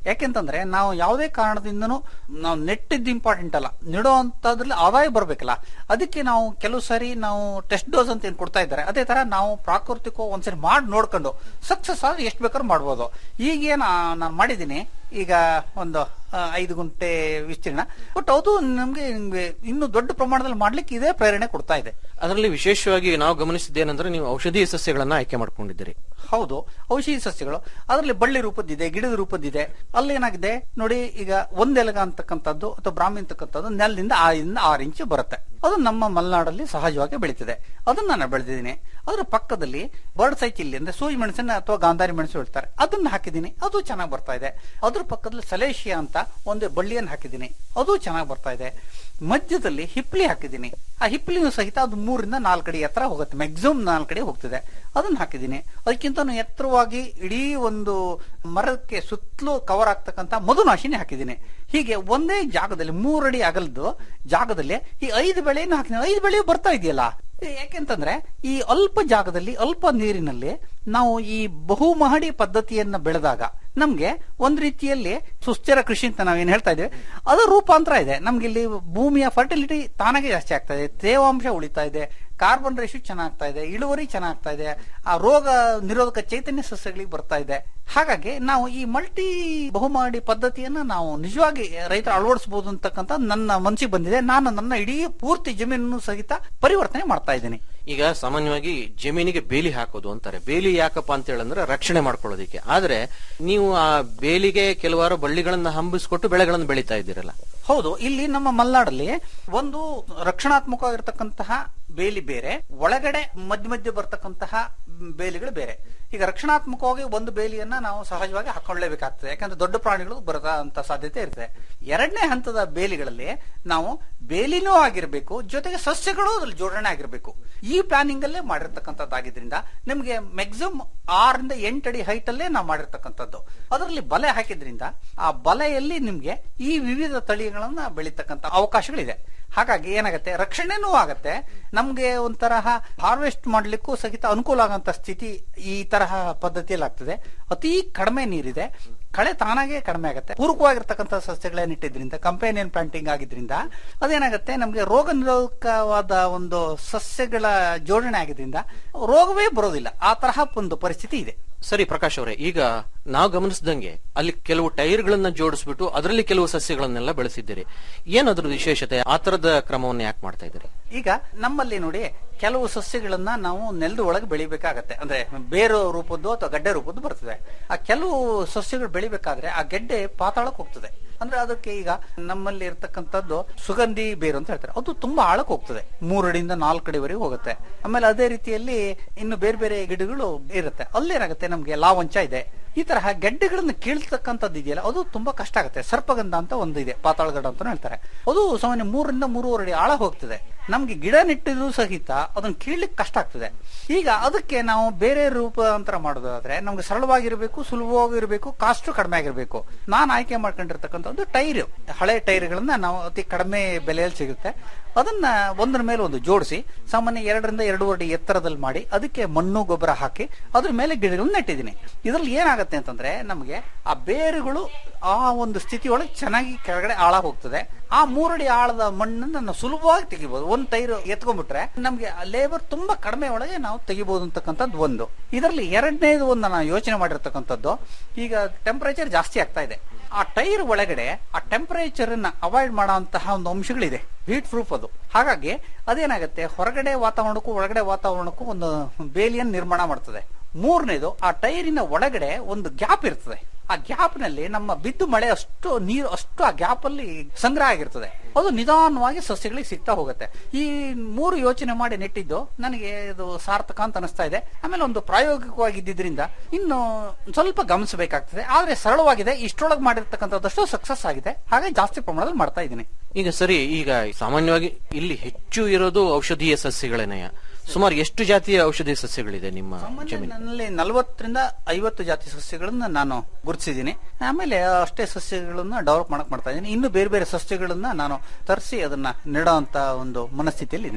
ಯಾಕೆಂತಂದ್ರೆ ನಾವು ಯಾವುದೇ ಕಾರಣದಿಂದನೂ ನಾವು ನೆಟ್ಟಿದ್ದು ಇಂಪಾರ್ಟೆಂಟ್ ಅಲ್ಲ ನೆಡೋ ಅಂತದ್ರಲ್ಲಿ ಆದಾಯ ಬರ್ಬೇಕಲ್ಲ ಅದಕ್ಕೆ ನಾವು ಕೆಲವು ಸರಿ ನಾವು ಟೆಸ್ಟ್ ಡೋಸ್ ಅಂತ ಏನ್ ಕೊಡ್ತಾ ಇದ್ದಾರೆ ಅದೇ ತರ ನಾವು ಪ್ರಾಕೃತಿಕ ಒಂದ್ಸರಿ ಮಾಡಿ ನೋಡ್ಕೊಂಡು ಸಕ್ಸಸ್ ಆದ್ರೆ ಎಷ್ಟು ಬೇಕಾದ್ರೂ ಮಾಡ್ಬೋದು ಈಗೇನ ನಾನು ಮಾಡಿದ್ದೀನಿ ಈಗ ಒಂದು ಆ, ಐದು ಗುಂಟೆ ವಿಸ್ತೀರ್ಣ ಬಟ್ ಅದು ನಮ್ಗೆ ನಿಮ್ಗೆ ಇನ್ನು ದೊಡ್ಡ ಪ್ರಮಾಣದಲ್ಲಿ ಮಾಡ್ಲಿಕ್ಕೆ ಇದೇ ಪ್ರೇರಣೆ ಕೊಡ್ತಾ ಇದೆ ಅದರಲ್ಲಿ ವಿಶೇಷವಾಗಿ ನಾವು ಗಮನಿಸಿದ್ದೇನೆಂದ್ರೆ ನೀವು ಔಷಧೀಯ ಸಸ್ಯಗಳನ್ನ ಆಯ್ಕೆ ಮಾಡ್ಕೊಂಡಿದ್ದೀರಿ ಹೌದು ಔಷಧಿ ಸಸ್ಯಗಳು ಅದರಲ್ಲಿ ಬಳ್ಳಿ ರೂಪದ್ದಿದೆ ಗಿಡದ ರೂಪದ್ದಿದೆ ಅಲ್ಲಿ ಏನಾಗಿದೆ ನೋಡಿ ಈಗ ಒಂದೆಲಗ ಅಂತಕ್ಕಂಥದ್ದು ಅಥವಾ ಬ್ರಾಹ್ಮಿ ಅಂತಕ್ಕಂಥದ್ದು ನೆಲದಿಂದ ಆರಿಂದ ಆರು ಇಂಚು ಬರುತ್ತೆ ಅದು ನಮ್ಮ ಮಲೆನಾಡಲ್ಲಿ ಸಹಜವಾಗಿ ಬೆಳೀತಿದೆ ಅದನ್ನ ನಾನು ಬೆಳೆದಿದ್ದೀನಿ ಅದರ ಪಕ್ಕದಲ್ಲಿ ಬರ್ಡ್ ಸೈ ಚಿಲ್ಲಿ ಅಂದ್ರೆ ಸೂಜಿ ಮೆಣಸನ್ನ ಅಥವಾ ಗಾಂಧಾರಿ ಮೆಣಸು ಹೇಳ್ತಾರೆ ಅದನ್ನ ಹಾಕಿದ್ದೀನಿ ಅದು ಚೆನ್ನಾಗಿ ಬರ್ತಾ ಇದೆ ಅದ್ರ ಪಕ್ಕದಲ್ಲಿ ಸಲೇಶಿಯಾ ಅಂತ ಒಂದು ಬಳ್ಳಿಯನ್ನು ಹಾಕಿದ್ದೀನಿ ಅದು ಚೆನ್ನಾಗಿ ಬರ್ತಾ ಇದೆ ಮಧ್ಯದಲ್ಲಿ ಹಿಪ್ಲಿ ಹಾಕಿದ್ದೀನಿ ಆ ಹಿಪ್ಲಿನೂ ಸಹಿತ ಅದು ಮೂರಿಂದ ನಾಲ್ಕು ಅಡಿ ಎತ್ತರ ಹೋಗುತ್ತೆ ಮ್ಯಾಕ್ಸಿಮಮ್ ನಾಲ್ಕು ಅಡಿ ಹೋಗ್ತಿದೆ ಅದನ್ನ ಹಾಕಿದ್ದೀನಿ ಅದಕ್ಕಿಂತ ಎತ್ತರವಾಗಿ ಇಡೀ ಒಂದು ಮರಕ್ಕೆ ಸುತ್ತಲೂ ಕವರ್ ಆಗ್ತಕ್ಕಂತ ಮಧುನಾಶಿನಿ ಹಾಕಿದ್ದೀನಿ ಹೀಗೆ ಒಂದೇ ಜಾಗದಲ್ಲಿ ಮೂರಡಿ ಅಗಲದ್ದು ಜಾಗದಲ್ಲಿ ಈ ಐದು ಬೆಳೆಯನ್ನು ಹಾಕಿದ್ದೀನಿ ಐದು ಬೆಳೆ ಬರ್ತಾ ಇದೆಯಲ್ಲ ಯಾಕೆಂತಂದ್ರೆ ಈ ಅಲ್ಪ ಜಾಗದಲ್ಲಿ ಅಲ್ಪ ನೀರಿನಲ್ಲಿ ನಾವು ಈ ಬಹುಮಹಡಿ ಪದ್ಧತಿಯನ್ನ ಬೆಳೆದಾಗ ನಮ್ಗೆ ಒಂದ್ ರೀತಿಯಲ್ಲಿ ಸುಸ್ಥಿರ ಕೃಷಿ ಅಂತ ನಾವೇನ್ ಹೇಳ್ತಾ ಇದ್ದೇವೆ ಅದು ರೂಪಾಂತರ ಇದೆ ನಮ್ಗೆ ಇಲ್ಲಿ ಭೂಮಿಯ ಫರ್ಟಿಲಿಟಿ ತಾನಾಗೆ ಜಾಸ್ತಿ ಆಗ್ತಾ ಇದೆ ತೇವಾಂಶ ಉಳಿತಾ ಇದೆ ಕಾರ್ಬನ್ ರೇಷು ಚೆನ್ನಾಗ್ತಾ ಇದೆ ಇಳುವರಿ ಚೆನ್ನಾಗ್ತಾ ಇದೆ ಆ ರೋಗ ನಿರೋಧಕ ಚೈತನ್ಯ ಸಸ್ಯಗಳಿಗೆ ಬರ್ತಾ ಇದೆ ಹಾಗಾಗಿ ನಾವು ಈ ಮಲ್ಟಿ ಬಹುಮಾಡಿ ಪದ್ಧತಿಯನ್ನ ನಾವು ನಿಜವಾಗಿ ರೈತರು ಅಳವಡಿಸಬಹುದು ಅಂತಕ್ಕಂಥ ನನ್ನ ಮನಸ್ಸಿಗೆ ಬಂದಿದೆ ನಾನು ನನ್ನ ಇಡೀ ಪೂರ್ತಿ ಜಮೀನನ್ನು ಸಹಿತ ಪರಿವರ್ತನೆ ಮಾಡ್ತಾ ಇದ್ದೀನಿ ಈಗ ಸಾಮಾನ್ಯವಾಗಿ ಜಮೀನಿಗೆ ಬೇಲಿ ಹಾಕೋದು ಅಂತಾರೆ ಬೇಲಿ ಯಾಕಪ್ಪ ಅಂತ ಹೇಳಂದ್ರೆ ರಕ್ಷಣೆ ಮಾಡ್ಕೊಳ್ಳೋದಿಕ್ಕೆ ಆದ್ರೆ ನೀವು ಆ ಬೇಲಿಗೆ ಕೆಲವಾರು ಬಳ್ಳಿಗಳನ್ನ ಹಂಬಿಸ್ಕೊಟ್ಟು ಬೆಳೆಗಳನ್ನು ಬೆಳೀತಾ ಇದ್ದೀರಲ್ಲ ಹೌದು ಇಲ್ಲಿ ನಮ್ಮ ಮಲೆನಾಡಲ್ಲಿ ಒಂದು ರಕ್ಷಣಾತ್ಮಕವಾಗಿರ್ತಕ್ಕಂತಹ ಬೇಲಿ ಬೇರೆ ಒಳಗಡೆ ಮಧ್ಯ ಮಧ್ಯ ಬರ್ತಕ್ಕಂತಹ ಬೇಲಿಗಳು ಬೇರೆ ಈಗ ರಕ್ಷಣಾತ್ಮಕವಾಗಿ ಒಂದು ಬೇಲಿಯನ್ನ ನಾವು ಸಹಜವಾಗಿ ಹಾಕೊಳ್ಳೇಬೇಕಾಗ್ತದೆ ಯಾಕಂದ್ರೆ ದೊಡ್ಡ ಪ್ರಾಣಿಗಳು ಬರದಂತ ಸಾಧ್ಯತೆ ಇರ್ತದೆ ಎರಡನೇ ಹಂತದ ಬೇಲಿಗಳಲ್ಲಿ ನಾವು ಬೇಲಿನೂ ಆಗಿರ್ಬೇಕು ಜೊತೆಗೆ ಸಸ್ಯಗಳು ಅದ್ರಲ್ಲಿ ಜೋಡಣೆ ಆಗಿರ್ಬೇಕು ಈ ಪ್ಲಾನಿಂಗ್ ಅಲ್ಲೇ ಮಾಡಿರ್ತಕ್ಕಂಥದ್ದಾಗಿದ್ರಿಂದ ನಿಮ್ಗೆ ಮ್ಯಾಕ್ಸಿಮಮ್ ಆರರಿಂದ ಎಂಟು ಅಡಿ ಹೈಟ್ ಅಲ್ಲೇ ನಾವು ಮಾಡಿರ್ತಕ್ಕಂಥದ್ದು ಅದರಲ್ಲಿ ಬಲೆ ಹಾಕಿದ್ರಿಂದ ಆ ಬಲೆಯಲ್ಲಿ ನಿಮ್ಗೆ ಈ ವಿವಿಧ ತಳಿಗಳನ್ನ ಬೆಳೀತಕ್ಕಂಥ ಅವಕಾಶಗಳಿದೆ ಹಾಗಾಗಿ ಏನಾಗುತ್ತೆ ರಕ್ಷಣೆನೂ ಆಗತ್ತೆ ನಮ್ಗೆ ಒಂಥರಹ ಹಾರ್ವೆಸ್ಟ್ ಮಾಡ್ಲಿಕ್ಕೂ ಸಹಿತ ಅನುಕೂಲ ಆಗಂತ ಸ್ಥಿತಿ ಈ ತರಹ ಪದ್ಧತಿಯಲ್ಲಿ ಆಗ್ತದೆ ಅತಿ ಕಡಿಮೆ ನೀರಿದೆ ಕಳೆ ತಾನಾಗೆ ಕಡಿಮೆ ಆಗುತ್ತೆ ಪೂರಕವಾಗಿರ್ತಕ್ಕಂಥ ಸಸ್ಯಗಳನ್ನ ಇಟ್ಟಿದ್ರಿಂದ ಕಂಪೇನಿಯನ್ ಪ್ಲಾಂಟಿಂಗ್ ಆಗಿದ್ರಿಂದ ಅದೇನಾಗುತ್ತೆ ನಮ್ಗೆ ರೋಗ ನಿರೋಧಕವಾದ ಒಂದು ಸಸ್ಯಗಳ ಜೋಡಣೆ ಆಗಿದ್ರಿಂದ ರೋಗವೇ ಬರೋದಿಲ್ಲ ಆ ತರಹ ಒಂದು ಪರಿಸ್ಥಿತಿ ಇದೆ ಸರಿ ಪ್ರಕಾಶ್ ಅವರೇ ಈಗ ನಾವು ಗಮನಿಸಿದಂಗೆ ಅಲ್ಲಿ ಕೆಲವು ಟೈರ್ಗಳನ್ನ ಜೋಡಿಸ್ಬಿಟ್ಟು ಅದರಲ್ಲಿ ಕೆಲವು ಸಸ್ಯಗಳನ್ನೆಲ್ಲ ಬೆಳೆಸಿದ್ದೀರಿ ಏನದ್ರ ವಿಶೇಷತೆ ಆ ತರದ ಕ್ರಮವನ್ನು ಯಾಕೆ ಮಾಡ್ತಾ ಇದ್ದೀರಿ ಈಗ ನಮ್ಮಲ್ಲಿ ನೋಡಿ ಕೆಲವು ಸಸ್ಯಗಳನ್ನ ನಾವು ನೆಲದ ಒಳಗೆ ಬೆಳಿಬೇಕಾಗತ್ತೆ ಅಂದ್ರೆ ಬೇರು ರೂಪದ್ದು ಅಥವಾ ಗಡ್ಡೆ ರೂಪದ್ದು ಬರ್ತದೆ ಆ ಕೆಲವು ಸಸ್ಯಗಳು ಬೆಳಿಬೇಕಾದ್ರೆ ಆ ಗೆಡ್ಡೆ ಪಾತಾಳಕ್ಕೆ ಹೋಗ್ತದೆ ಅಂದ್ರೆ ಅದಕ್ಕೆ ಈಗ ನಮ್ಮಲ್ಲಿ ಇರ್ತಕ್ಕಂಥದ್ದು ಸುಗಂಧಿ ಬೇರು ಅಂತ ಹೇಳ್ತಾರೆ ಅದು ತುಂಬಾ ಆಳಕ್ಕೆ ಹೋಗ್ತದೆ ಮೂರಡಿಯಿಂದ ನಾಲ್ಕು ಅಡಿವರೆಗೆ ಹೋಗುತ್ತೆ ಆಮೇಲೆ ಅದೇ ರೀತಿಯಲ್ಲಿ ಇನ್ನು ಬೇರೆ ಬೇರೆ ಗಿಡಗಳು ಇರುತ್ತೆ ಅಲ್ಲೇನಾಗುತ್ತೆ ನಮ್ಗೆ ಲಾವಂಚ ಇದೆ ಈ ತರಹ ಗೆಡ್ಡೆಗಳನ್ನ ಕೀಳ್ತಕ್ಕಂಥದ್ದು ಇದೆಯಲ್ಲ ಅದು ತುಂಬಾ ಕಷ್ಟ ಆಗುತ್ತೆ ಸರ್ಪಗಂಧ ಅಂತ ಒಂದು ಇದೆ ಪಾತಾಳಗಡ ಅಂತ ಹೇಳ್ತಾರೆ ಅದು ಸಾಮಾನ್ಯ ಮೂರರಿಂದ ಮೂರುವರೆ ಅಡಿ ಆಳ ಹೋಗ್ತದೆ ನಮ್ಗೆ ಗಿಡ ನೆಟ್ಟಿದ್ರು ಸಹಿತ ಅದನ್ನ ಕೀಳ್ಲಿಕ್ಕೆ ಕಷ್ಟ ಆಗ್ತದೆ ಈಗ ಅದಕ್ಕೆ ನಾವು ಬೇರೆ ರೂಪಾಂತರ ಮಾಡೋದಾದ್ರೆ ನಮ್ಗೆ ಸರಳವಾಗಿರ್ಬೇಕು ಸುಲಭವಾಗಿರ್ಬೇಕು ಕಾಸ್ಟ್ ಕಡಿಮೆ ಆಗಿರ್ಬೇಕು ನಾನು ಆಯ್ಕೆ ಮಾಡ್ಕೊಂಡಿರ್ತಕ್ಕಂಥದ್ದು ಟೈರ್ ಹಳೆ ಟೈರ್ಗಳನ್ನ ನಾವು ಅತಿ ಕಡಿಮೆ ಬೆಲೆಯಲ್ಲಿ ಸಿಗುತ್ತೆ ಅದನ್ನ ಒಂದರ ಮೇಲೆ ಒಂದು ಜೋಡಿಸಿ ಸಾಮಾನ್ಯ ಎರಡರಿಂದ ಎರಡೂವರೆ ಅಡಿ ಎತ್ತರದಲ್ಲಿ ಮಾಡಿ ಅದಕ್ಕೆ ಮಣ್ಣು ಗೊಬ್ಬರ ಹಾಕಿ ಅದ್ರ ಮೇಲೆ ಗಿಡಗಳನ್ನ ನೆಟ್ಟಿದ್ದೀನಿ ಇದ್ರಲ್ಲಿ ಏನಾಗುತ್ತೆ ಅಂತಂದ್ರೆ ನಮಗೆ ಆ ಬೇರುಗಳು ಆ ಒಂದು ಸ್ಥಿತಿಯೊಳಗೆ ಚೆನ್ನಾಗಿ ಕೆಳಗಡೆ ಆಳ ಹೋಗ್ತದೆ ಆ ಮೂರಡಿ ಆಳದ ಮಣ್ಣನ್ನು ನಾವು ಸುಲಭವಾಗಿ ತೆಗಿಬಹುದು ಒಂದ್ ಟೈರ್ ಎತ್ಕೊಂಡ್ಬಿಟ್ರೆ ನಮ್ಗೆ ಲೇಬರ್ ತುಂಬಾ ಕಡಿಮೆ ಒಳಗೆ ನಾವು ತೆಗಿಬಹುದು ಅಂತಕ್ಕಂಥದ್ದು ಒಂದು ಇದರಲ್ಲಿ ಎರಡನೇದು ಒಂದು ನಾನು ಯೋಚನೆ ಮಾಡಿರ್ತಕ್ಕಂಥದ್ದು ಈಗ ಟೆಂಪರೇಚರ್ ಜಾಸ್ತಿ ಆಗ್ತಾ ಇದೆ ಆ ಟೈರ್ ಒಳಗಡೆ ಆ ಟೆಂಪರೇಚರ್ ಅನ್ನ ಅವಾಯ್ಡ್ ಮಾಡುವಂತಹ ಒಂದು ಅಂಶಗಳಿದೆ ಹೀಟ್ ಪ್ರೂಫ್ ಅದು ಹಾಗಾಗಿ ಅದೇನಾಗುತ್ತೆ ಹೊರಗಡೆ ವಾತಾವರಣಕ್ಕೂ ಒಳಗಡೆ ವಾತಾವರಣಕ್ಕೂ ಒಂದು ಬೇಲಿಯನ್ನು ನಿರ್ಮಾಣ ಮಾಡ್ತದೆ ಮೂರನೇದು ಆ ಟೈರಿನ ಒಳಗಡೆ ಒಂದು ಗ್ಯಾಪ್ ಇರ್ತದೆ ಆ ಗ್ಯಾಪ್ ನಲ್ಲಿ ನಮ್ಮ ಬಿದ್ದು ಮಳೆ ಅಷ್ಟು ನೀರು ಅಷ್ಟು ಆ ಗ್ಯಾಪ್ ಅಲ್ಲಿ ಸಂಗ್ರಹ ಆಗಿರ್ತದೆ ಅದು ನಿಧಾನವಾಗಿ ಸಸ್ಯಗಳಿಗೆ ಸಿಗ್ತಾ ಹೋಗುತ್ತೆ ಈ ಮೂರು ಯೋಚನೆ ಮಾಡಿ ನೆಟ್ಟಿದ್ದು ನನಗೆ ಇದು ಸಾರ್ಥಕ ಅಂತ ಅನಿಸ್ತಾ ಇದೆ ಆಮೇಲೆ ಒಂದು ಪ್ರಾಯೋಗಿಕವಾಗಿ ಇದ್ದಿದ್ರಿಂದ ಇನ್ನು ಸ್ವಲ್ಪ ಗಮನಿಸಬೇಕಾಗ್ತದೆ ಆದ್ರೆ ಸರಳವಾಗಿದೆ ಇಷ್ಟೊಳಗೆ ಮಾಡಿರ್ತಕ್ಕಂಥದ್ದಷ್ಟು ಸಕ್ಸಸ್ ಆಗಿದೆ ಹಾಗೆ ಜಾಸ್ತಿ ಪ್ರಮಾಣದಲ್ಲಿ ಮಾಡ್ತಾ ಇದ್ದೀನಿ ಈಗ ಸರಿ ಈಗ ಸಾಮಾನ್ಯವಾಗಿ ಇಲ್ಲಿ ಹೆಚ್ಚು ಇರೋದು ಔಷಧೀಯ ಸಸ್ಯಗಳೇನೆಯ ಸುಮಾರು ಎಷ್ಟು ಜಾತಿಯ ಔಷಧೀಯ ಸಸ್ಯಗಳಿದೆ ನಿಮ್ಮ ಜಮೀನು ನನ್ನಲ್ಲಿ ನಲವತ್ತರಿಂದ ಐವತ್ತು ಜಾತಿ ಸಸ್ಯಗಳನ್ನ ನಾನು ಗುರುತಿಸಿದ್ದೀನಿ ಆಮೇಲೆ ಅಷ್ಟೇ ಸಸ್ಯಗಳನ್ನ ಡೆವಲಪ್ ಮಾಡಕ್ ಮಾಡ್ತಾ ಇದ್ದೀನಿ ಇನ್ನು ಬೇರೆ ಬೇರೆ ಸಸ್ಯಗಳನ್ನ ನಾನು ತರಿಸಿ ಅದನ್ನ ನೆಡೋ ಅಂತ ಒಂದು ಮನಸ್ಥಿತಿಯಲ್ಲಿ ಇದ್ದೀನಿ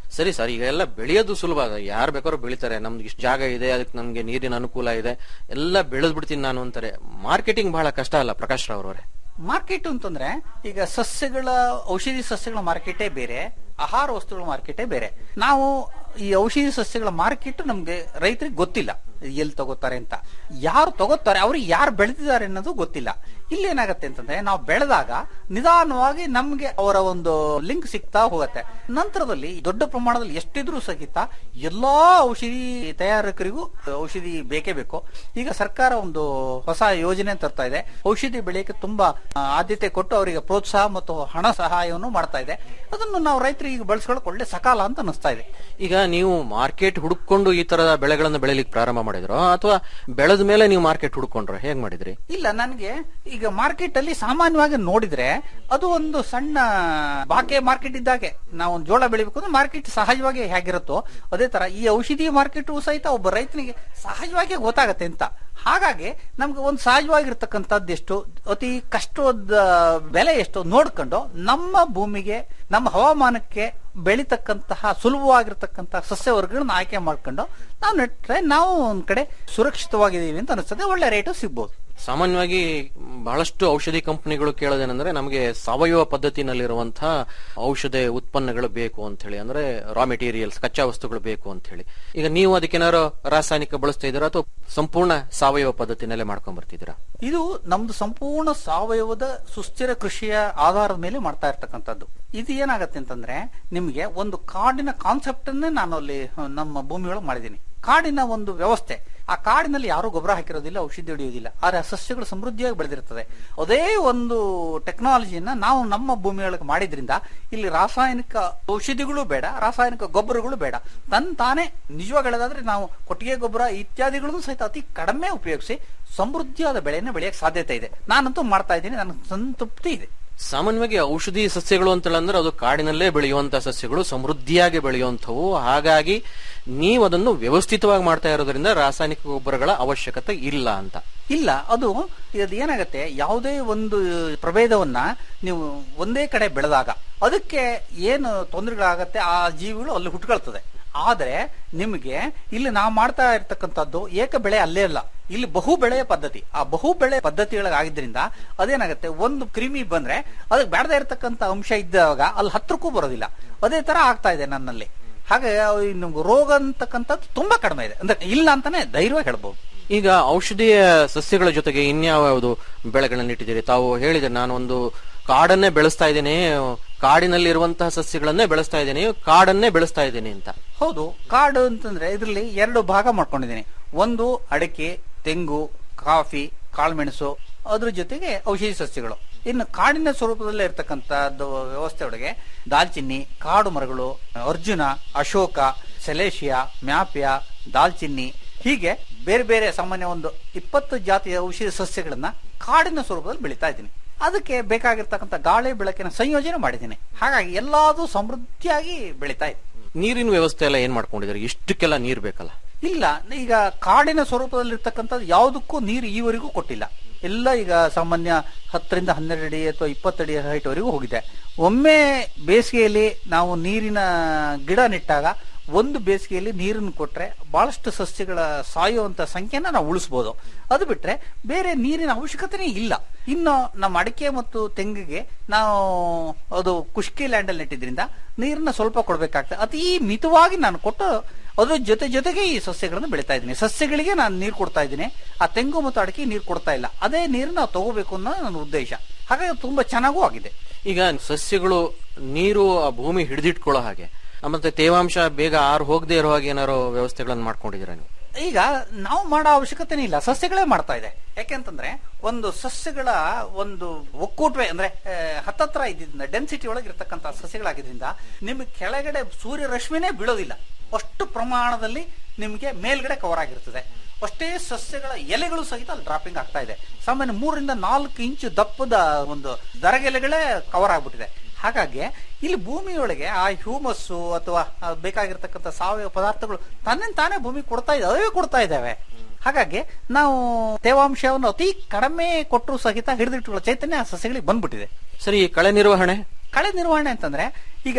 ಸರಿ ಸರ್ ಈಗ ಎಲ್ಲ ಬೆಳೆಯೋದು ಸುಲಭ ಯಾರು ಬೇಕಾದ್ರೂ ಬೆಳಿತಾರೆ ನಮ್ದು ಇಷ್ಟು ಜಾಗ ಇದೆ ಅದಕ್ಕೆ ನಮ್ಗೆ ನೀರಿನ ಅನುಕೂಲ ಇದೆ ಎಲ್ಲ ಬೆಳೆದ್ ಬಿಡ್ತೀನಿ ನಾನು ಅಂತಾರೆ ಮಾರ್ಕೆಟಿಂಗ್ ಬಹಳ ಕಷ್ಟ ಅಲ್ಲ ಪ್ರಕಾಶ್ ರಾವ್ ಅವರೇ ಮಾರ್ಕೆಟ್ ಅಂತಂದ್ರೆ ಈಗ ಸಸ್ಯಗಳ ಔಷಧಿ ಸಸ್ಯಗಳ ಮಾರ್ಕೆಟೇ ಬೇರೆ ಆಹಾರ ವಸ್ತುಗಳ ಮಾರ್ಕೆಟೇ ಬೇರೆ ನಾವು ಈ ಔಷಧಿ ಸಸ್ಯಗಳ ಮಾರ್ಕೆಟ್ ನಮ್ಗೆ ರೈತರಿಗೆ ಗೊತ್ತಿಲ್ಲ ಎಲ್ಲಿ ತಗೋತಾರೆ ಅಂತ ಯಾರು ತಗೋತಾರೆ ಅವ್ರಿಗೆ ಯಾರು ಬೆಳೆದಿದ್ದಾರೆ ಅನ್ನೋದು ಗೊತ್ತಿಲ್ಲ ಇಲ್ಲಿ ಏನಾಗತ್ತೆ ಅಂತಂದ್ರೆ ನಾವು ಬೆಳೆದಾಗ ನಿಧಾನವಾಗಿ ನಮ್ಗೆ ಅವರ ಒಂದು ಲಿಂಕ್ ಸಿಗ್ತಾ ಹೋಗತ್ತೆ ನಂತರದಲ್ಲಿ ದೊಡ್ಡ ಪ್ರಮಾಣದಲ್ಲಿ ಎಷ್ಟಿದ್ರೂ ಸಹಿತ ಎಲ್ಲಾ ಔಷಧಿ ತಯಾರಕರಿಗೂ ಔಷಧಿ ಬೇಕೇ ಬೇಕು ಈಗ ಸರ್ಕಾರ ಒಂದು ಹೊಸ ಯೋಜನೆ ತರ್ತಾ ಇದೆ ಔಷಧಿ ಬೆಳೆಯಕ್ಕೆ ತುಂಬಾ ಆ, ಆದ್ಯತೆ ಕೊಟ್ಟು ಅವರಿಗೆ ಪ್ರೋತ್ಸಾಹ ಮತ್ತು ಹಣ ಸಹಾಯವನ್ನು ಮಾಡ್ತಾ ಇದೆ ಅದನ್ನು ನಾವು ರೈತರಿಗೆ ಬಳಸ್ಕೊಳ್ಳೋಕೆ ಒಳ್ಳೆ ಸಕಾಲ ಅಂತ ಅನಿಸ್ತಾ ಇದೆ ಈಗ ನೀವು ಮಾರ್ಕೆಟ್ ಹುಡುಕೊಂಡು ಈ ತರದ ಬೆಳೆಗಳನ್ನು ಬೆಳಿಲಿಕ್ಕೆ ಪ್ರಾರಂಭ ಮಾಡಿದ್ರೋ ಅಥವಾ ಬೆಳೆದ ಮೇಲೆ ನೀವು ಮಾರ್ಕೆಟ್ ಹುಡುಕೊಂಡ್ರೋ ಹೇಗ್ ಮಾಡಿದ್ರಿ ಇಲ್ಲ ನನಗೆ ಈಗ ಮಾರ್ಕೆಟ್ ಅಲ್ಲಿ ಸಾಮಾನ್ಯವಾಗಿ ನೋಡಿದ್ರೆ ಅದು ಒಂದು ಸಣ್ಣ ಬಾಕೆ ಮಾರ್ಕೆಟ್ ಇದ್ದಾಗೆ ನಾವು ಒಂದು ಜೋಳ ಬೆಳಿಬೇಕು ಅಂದ್ರೆ ಮಾರ್ಕೆಟ್ ಸಹಜವಾಗಿ ಹೇಗಿರುತ್ತೋ ಅದೇ ತರ ಈ ಔಷಧಿ ಮಾರ್ಕೆಟ್ ಸಹಿತ ಒಬ್ಬ ರೈತನಿಗೆ ಸಹಜವಾಗಿ ಗೊತ್ತಾಗತ್ತೆ ಅಂತ ಹಾಗಾಗಿ ನಮ್ಗೆ ಒಂದು ಸಹಜವಾಗಿರ್ತಕ್ಕಂಥದ್ದು ಎಷ್ಟು ಅತಿ ಕಷ್ಟದ ಬೆಲೆ ಎಷ್ಟು ನೋಡ್ಕೊಂಡು ನಮ್ಮ ಭೂಮಿಗೆ ನಮ್ಮ ಹವಾಮಾನಕ್ಕೆ ಬೆಳಿತಕ್ಕಂತಹ ಸುಲಭವಾಗಿರ್ತಕ್ಕಂತಹ ಸಸ್ಯವರ್ಗಗಳನ್ನ ಆಯ್ಕೆ ಮಾಡ್ಕೊಂಡು ನಾವು ನೆಟ್ರೆ ನಾವು ಒಂದ್ ಕಡೆ ಸುರಕ್ಷಿತವಾಗಿದ್ದೀವಿ ಅಂತ ಅನಿಸ್ತದೆ ಒಳ್ಳೆ ರೇಟು ಸಿಗ್ಬೋದು ಸಾಮಾನ್ಯವಾಗಿ ಬಹಳಷ್ಟು ಔಷಧಿ ಕಂಪನಿಗಳು ಕೇಳೋದೇನೆಂದ್ರೆ ನಮಗೆ ಸಾವಯವ ಪದ್ಧತಿನಲ್ಲಿರುವಂತಹ ಔಷಧ ಉತ್ಪನ್ನಗಳು ಬೇಕು ಅಂತ ಹೇಳಿ ಅಂದ್ರೆ ರಾ ಮೆಟೀರಿಯಲ್ಸ್ ಕಚ್ಚಾ ವಸ್ತುಗಳು ಬೇಕು ಅಂತ ಹೇಳಿ ಈಗ ನೀವು ಅದಕ್ಕೇನಾರು ರಾಸಾಯನಿಕ ಬಳಸ್ತಾ ಇದ್ದೀರಾ ಅಥವಾ ಸಂಪೂರ್ಣ ಸಾವಯವ ಪದ್ಧತಿನಲ್ಲೇ ಮಾಡ್ಕೊಂಡ್ ಬರ್ತಿದ್ದೀರಾ ಇದು ನಮ್ದು ಸಂಪೂರ್ಣ ಸಾವಯವದ ಸುಸ್ಥಿರ ಕೃಷಿಯ ಆಧಾರದ ಮೇಲೆ ಮಾಡ್ತಾ ಇರ್ತಕ್ಕಂಥದ್ದು ಇದು ಏನಾಗತ್ತೆ ಅಂತಂದ್ರೆ ನಿಮ್ಗೆ ಒಂದು ಕಾಡಿನ ಕಾನ್ಸೆಪ್ಟ್ ಅನ್ನೇ ನಾನು ಅಲ್ಲಿ ಹ, ನಮ್ಮ ಭೂಮಿಯೊಳಗೆ ಮಾಡಿದ್ದೀನಿ ಕಾಡಿನ ಒಂದು ವ್ಯವಸ್ಥೆ ಆ ಕಾಡಿನಲ್ಲಿ ಯಾರು ಗೊಬ್ಬರ ಹಾಕಿರೋದಿಲ್ಲ ಔಷಧಿ ಹೊಡೆಯೋದಿಲ್ಲ ಆದ್ರೆ ಆ ಸಸ್ಯಗಳು ಸಮೃದ್ಧಿಯಾಗಿ ಬೆಳೆದಿರ್ತದೆ ಅದೇ ಒಂದು ಟೆಕ್ನಾಲಜಿಯನ್ನ ನಾವು ನಮ್ಮ ಭೂಮಿಯೊಳಗೆ ಮಾಡಿದ್ರಿಂದ ಇಲ್ಲಿ ರಾಸಾಯನಿಕ ಔಷಧಿಗಳು ಬೇಡ ರಾಸಾಯನಿಕ ಗೊಬ್ಬರಗಳು ಬೇಡ ತನ್ ತಾನೇ ನಿಜವಾಗಿ ಹೇಳೋದಾದ್ರೆ ನಾವು ಕೊಟ್ಟಿಗೆ ಗೊಬ್ಬರ ಇತ್ಯಾದಿಗಳನ್ನು ಸಹಿತ ಅತಿ ಕಡಿಮೆ ಉಪಯೋಗಿಸಿ ಸಮೃದ್ಧಿಯಾದ ಬೆಳೆಯನ್ನು ಬೆಳೆಯಕ್ಕೆ ಸಾಧ್ಯತೆ ಇದೆ ನಾನಂತೂ ಮಾಡ್ತಾ ಇದ್ದೀನಿ ನನಗೆ ಸಂತೃಪ್ತಿ ಇದೆ ಸಾಮಾನ್ಯವಾಗಿ ಔಷಧಿ ಸಸ್ಯಗಳು ಅಂತ ಅಂದ್ರೆ ಅದು ಕಾಡಿನಲ್ಲೇ ಬೆಳೆಯುವಂತ ಸಸ್ಯಗಳು ಸಮೃದ್ಧಿಯಾಗಿ ಬೆಳೆಯುವಂಥವು ಹಾಗಾಗಿ ನೀವು ಅದನ್ನು ವ್ಯವಸ್ಥಿತವಾಗಿ ಮಾಡ್ತಾ ಇರೋದ್ರಿಂದ ರಾಸಾಯನಿಕ ಗೊಬ್ಬರಗಳ ಅವಶ್ಯಕತೆ ಇಲ್ಲ ಅಂತ ಇಲ್ಲ ಅದು ಇದು ಏನಾಗತ್ತೆ ಯಾವುದೇ ಒಂದು ಪ್ರಭೇದವನ್ನ ನೀವು ಒಂದೇ ಕಡೆ ಬೆಳೆದಾಗ ಅದಕ್ಕೆ ಏನು ತೊಂದರೆಗಳಾಗತ್ತೆ ಆ ಜೀವಿಗಳು ಅಲ್ಲಿ ಹುಟ್ಕೊಳ್ತದೆ ಆದ್ರೆ ನಿಮಗೆ ಇಲ್ಲಿ ನಾವು ಮಾಡ್ತಾ ಇರ್ತಕ್ಕಂಥದ್ದು ಏಕ ಬೆಳೆ ಅಲ್ಲೇ ಅಲ್ಲ ಇಲ್ಲಿ ಬಹು ಬೆಳೆಯ ಪದ್ಧತಿ ಆ ಬಹು ಬೆಳೆ ಪದ್ಧತಿಗಳಾಗಿದ್ದರಿಂದ ಅದೇನಾಗುತ್ತೆ ಒಂದು ಕ್ರಿಮಿ ಬಂದ್ರೆ ಅದಕ್ಕೆ ಬೇಡದೇ ಇರತಕ್ಕಂತ ಅಂಶ ಇದ್ದಾಗ ಅಲ್ಲಿ ಹತ್ರಕ್ಕೂ ಬರೋದಿಲ್ಲ ಅದೇ ತರ ಆಗ್ತಾ ಇದೆ ನನ್ನಲ್ಲಿ ಹಾಗೆ ನಮ್ಗೆ ರೋಗ ಅಂತಕ್ಕಂಥದ್ದು ತುಂಬಾ ಕಡಿಮೆ ಇದೆ ಅಂದ್ರೆ ಇಲ್ಲ ಅಂತಾನೆ ಧೈರ್ಯವಾಗಿ ಹೇಳ್ಬೋದು ಈಗ ಔಷಧೀಯ ಸಸ್ಯಗಳ ಜೊತೆಗೆ ಇನ್ಯಾವ್ಯಾವುದು ಬೆಳೆಗಳನ್ನ ಇಟ್ಟಿದ್ದೀರಿ ತಾವು ಹೇಳಿದ್ರೆ ನಾನು ಒಂದು ಕಾಡನ್ನೇ ಬೆಳೆಸ್ತಾ ಇದ್ದೇನೆ ಕಾಡಿನಲ್ಲಿರುವಂತಹ ಸಸ್ಯಗಳನ್ನೇ ಬೆಳೆಸ್ತಾ ಇದ್ದೇನೆ ಕಾಡನ್ನೇ ಬೆಳೆಸ್ತಾ ಇದ್ದೇನೆ ಅಂತ ಹೌದು ಕಾಡು ಅಂತಂದ್ರೆ ಇದರಲ್ಲಿ ಎರಡು ಭಾಗ ಮಾಡ್ಕೊಂಡಿದ್ದೀನಿ ಒಂದು ಅಡಿಕೆ ತೆಂಗು ಕಾಫಿ ಕಾಳುಮೆಣಸು ಅದ್ರ ಜೊತೆಗೆ ಔಷಧಿ ಸಸ್ಯಗಳು ಇನ್ನು ಕಾಡಿನ ಸ್ವರೂಪದಲ್ಲೇ ಇರ್ತಕ್ಕಂಥದ್ದು ವ್ಯವಸ್ಥೆಯೊಳಗೆ ದಾಲ್ಚಿನ್ನಿ ಕಾಡು ಮರಗಳು ಅರ್ಜುನ ಅಶೋಕ ಸೆಲೇಶಿಯಾ ಮ್ಯಾಪ್ಯ ದಾಲ್ಚಿನ್ನಿ ಹೀಗೆ ಬೇರೆ ಬೇರೆ ಸಾಮಾನ್ಯ ಒಂದು ಇಪ್ಪತ್ತು ಜಾತಿಯ ಔಷಧಿ ಸಸ್ಯಗಳನ್ನ ಕಾಡಿನ ಸ್ವರೂಪದಲ್ಲಿ ಬೆಳೀತಾ ಇದ್ದೀನಿ ಅದಕ್ಕೆ ಬೇಕಾಗಿರ್ತಕ್ಕಂಥ ಗಾಳಿ ಬೆಳಕಿನ ಸಂಯೋಜನೆ ಮಾಡಿದ್ದೀನಿ ಹಾಗಾಗಿ ಎಲ್ಲಾದು ಸಮೃದ್ಧಿಯಾಗಿ ಬೆಳೀತಾ ಇದೆ ನೀರಿನ ವ್ಯವಸ್ಥೆ ಎಲ್ಲ ಏನ್ ಮಾಡ್ಕೊಂಡಿದ್ದಾರೆ ಇಷ್ಟಕ್ಕೆಲ್ಲ ನೀರ್ ಬೇಕಲ್ಲ ಇಲ್ಲ ಈಗ ಕಾಡಿನ ಸ್ವರೂಪದಲ್ಲಿರ್ತಕ್ಕಂಥದ್ದು ಯಾವುದಕ್ಕೂ ನೀರು ಈವರೆಗೂ ಕೊಟ್ಟಿಲ್ಲ ಎಲ್ಲ ಈಗ ಸಾಮಾನ್ಯ ಹತ್ತರಿಂದ ಹನ್ನೆರಡು ಅಡಿ ಅಥವಾ ಇಪ್ಪತ್ತಡಿ ಹೈಟ್ ವರೆಗೂ ಹೋಗಿದೆ ಒಮ್ಮೆ ಬೇಸಿಗೆಯಲ್ಲಿ ನಾವು ನೀರಿನ ಗಿಡ ನೆಟ್ಟಾಗ ಒಂದು ಬೇಸಿಗೆಯಲ್ಲಿ ನೀರನ್ನು ಕೊಟ್ರೆ ಬಹಳಷ್ಟು ಸಸ್ಯಗಳ ಸಾಯುವಂತ ಸಂಖ್ಯೆನ ನಾವು ಉಳಿಸಬಹುದು ಅದು ಬಿಟ್ರೆ ಬೇರೆ ನೀರಿನ ಅವಶ್ಯಕತೆನೇ ಇಲ್ಲ ಇನ್ನು ನಮ್ಮ ಅಡಿಕೆ ಮತ್ತು ತೆಂಗಿಗೆ ನಾವು ಅದು ಕುಷ್ಕಿ ಲ್ಯಾಂಡ್ ಅಲ್ಲಿ ನೆಟ್ಟಿದ್ರಿಂದ ನೀರನ್ನ ಸ್ವಲ್ಪ ಕೊಡ್ಬೇಕಾಗ್ತದೆ ಅತಿ ಮಿತವಾಗಿ ನಾನು ಕೊಟ್ಟು ಅದ್ರ ಜೊತೆ ಜೊತೆಗೆ ಈ ಸಸ್ಯಗಳನ್ನು ಬೆಳಿತಾ ಇದ್ದೀನಿ ಸಸ್ಯಗಳಿಗೆ ನಾನು ನೀರು ಕೊಡ್ತಾ ಇದ್ದೀನಿ ಆ ತೆಂಗು ಮತ್ತು ಅಡಿಕೆ ನೀರು ಕೊಡ್ತಾ ಇಲ್ಲ ಅದೇ ನೀರು ನಾವು ತಗೋಬೇಕು ಅನ್ನೋ ನನ್ನ ಉದ್ದೇಶ ಹಾಗಾಗಿ ತುಂಬಾ ಚೆನ್ನಾಗೂ ಆಗಿದೆ ಈಗ ಸಸ್ಯಗಳು ನೀರು ಆ ಭೂಮಿ ಹಿಡಿದಿಟ್ಕೊಳ್ಳೋ ಹಾಗೆ ಮತ್ತೆ ತೇವಾಂಶ ಬೇಗ ಆರು ಹೋಗದೆ ಇರೋ ಹಾಗೆ ಏನಾರು ವ್ಯವಸ್ಥೆಗಳನ್ನ ಮಾಡ್ಕೊಂಡಿದ್ದೀರಾ ನೀವು ಈಗ ನಾವು ಮಾಡೋ ಅವಶ್ಯಕತೆನೇ ಇಲ್ಲ ಸಸ್ಯಗಳೇ ಮಾಡ್ತಾ ಇದೆ ಯಾಕೆಂತಂದ್ರೆ ಒಂದು ಸಸ್ಯಗಳ ಒಂದು ಒಕ್ಕೂಟವೇ ಅಂದ್ರೆ ಆ, ಹತ್ತತ್ರ ಇದ್ದಿಂದ ಡೆನ್ಸಿಟಿ ಒಳಗೆ ಇರತಕ್ಕಂತ ಸಸ್ಯಗಳಾಗಿದ್ರಿಂದ ನಿಮಗೆ ಕೆಳಗಡೆ ಸೂರ್ಯ ರಶ್ಮಿನೇ ಬೀಳೋದಿಲ್ಲ ಅಷ್ಟು ಪ್ರಮಾಣದಲ್ಲಿ ನಿಮಗೆ ಮೇಲ್ಗಡೆ ಕವರ್ ಆಗಿರ್ತದೆ ಅಷ್ಟೇ ಸಸ್ಯಗಳ ಎಲೆಗಳು ಸಹಿತ ಅಲ್ಲಿ ಡ್ರಾಪಿಂಗ್ ಆಗ್ತಾ ಇದೆ ಸಾಮಾನ್ಯ ಮೂರರಿಂದ ನಾಲ್ಕು ಇಂಚು ದಪ್ಪದ ಒಂದು ದರಗೆಲೆಗಳೇ ಕವರ್ ಆಗ್ಬಿಟ್ಟಿದೆ ಹಾಗಾಗಿ ಇಲ್ಲಿ ಭೂಮಿಯೊಳಗೆ ಆ ಹ್ಯೂಮಸ್ಸು ಅಥವಾ ಆ ಬೇಕಾಗಿರ್ತಕ್ಕಂಥ ಸಾವಯವ ಪದಾರ್ಥಗಳು ತನ್ನಿಂದ ತಾನೇ ಭೂಮಿ ಕೊಡ್ತಾ ಇದೆ ಅವೇ ಕೊಡ್ತಾ ಇದ್ದಾವೆ ಹಾಗಾಗಿ ನಾವು ತೇವಾಂಶವನ್ನು ಅತಿ ಕಡಿಮೆ ಕೊಟ್ಟರು ಸಹಿತ ಹಿಡಿದಿಟ್ಟುಕೊಳ್ಳೋ ಚೈತನ್ಯ ಆ ಸಸ್ಯಗಳಿಗೆ ಬಂದ್ಬಿಟ್ಟಿದೆ ಸರಿ ಕಳೆ ನಿರ್ವಹಣೆ ಕಳೆ ನಿರ್ವಹಣೆ ಅಂತಂದ್ರೆ ಈಗ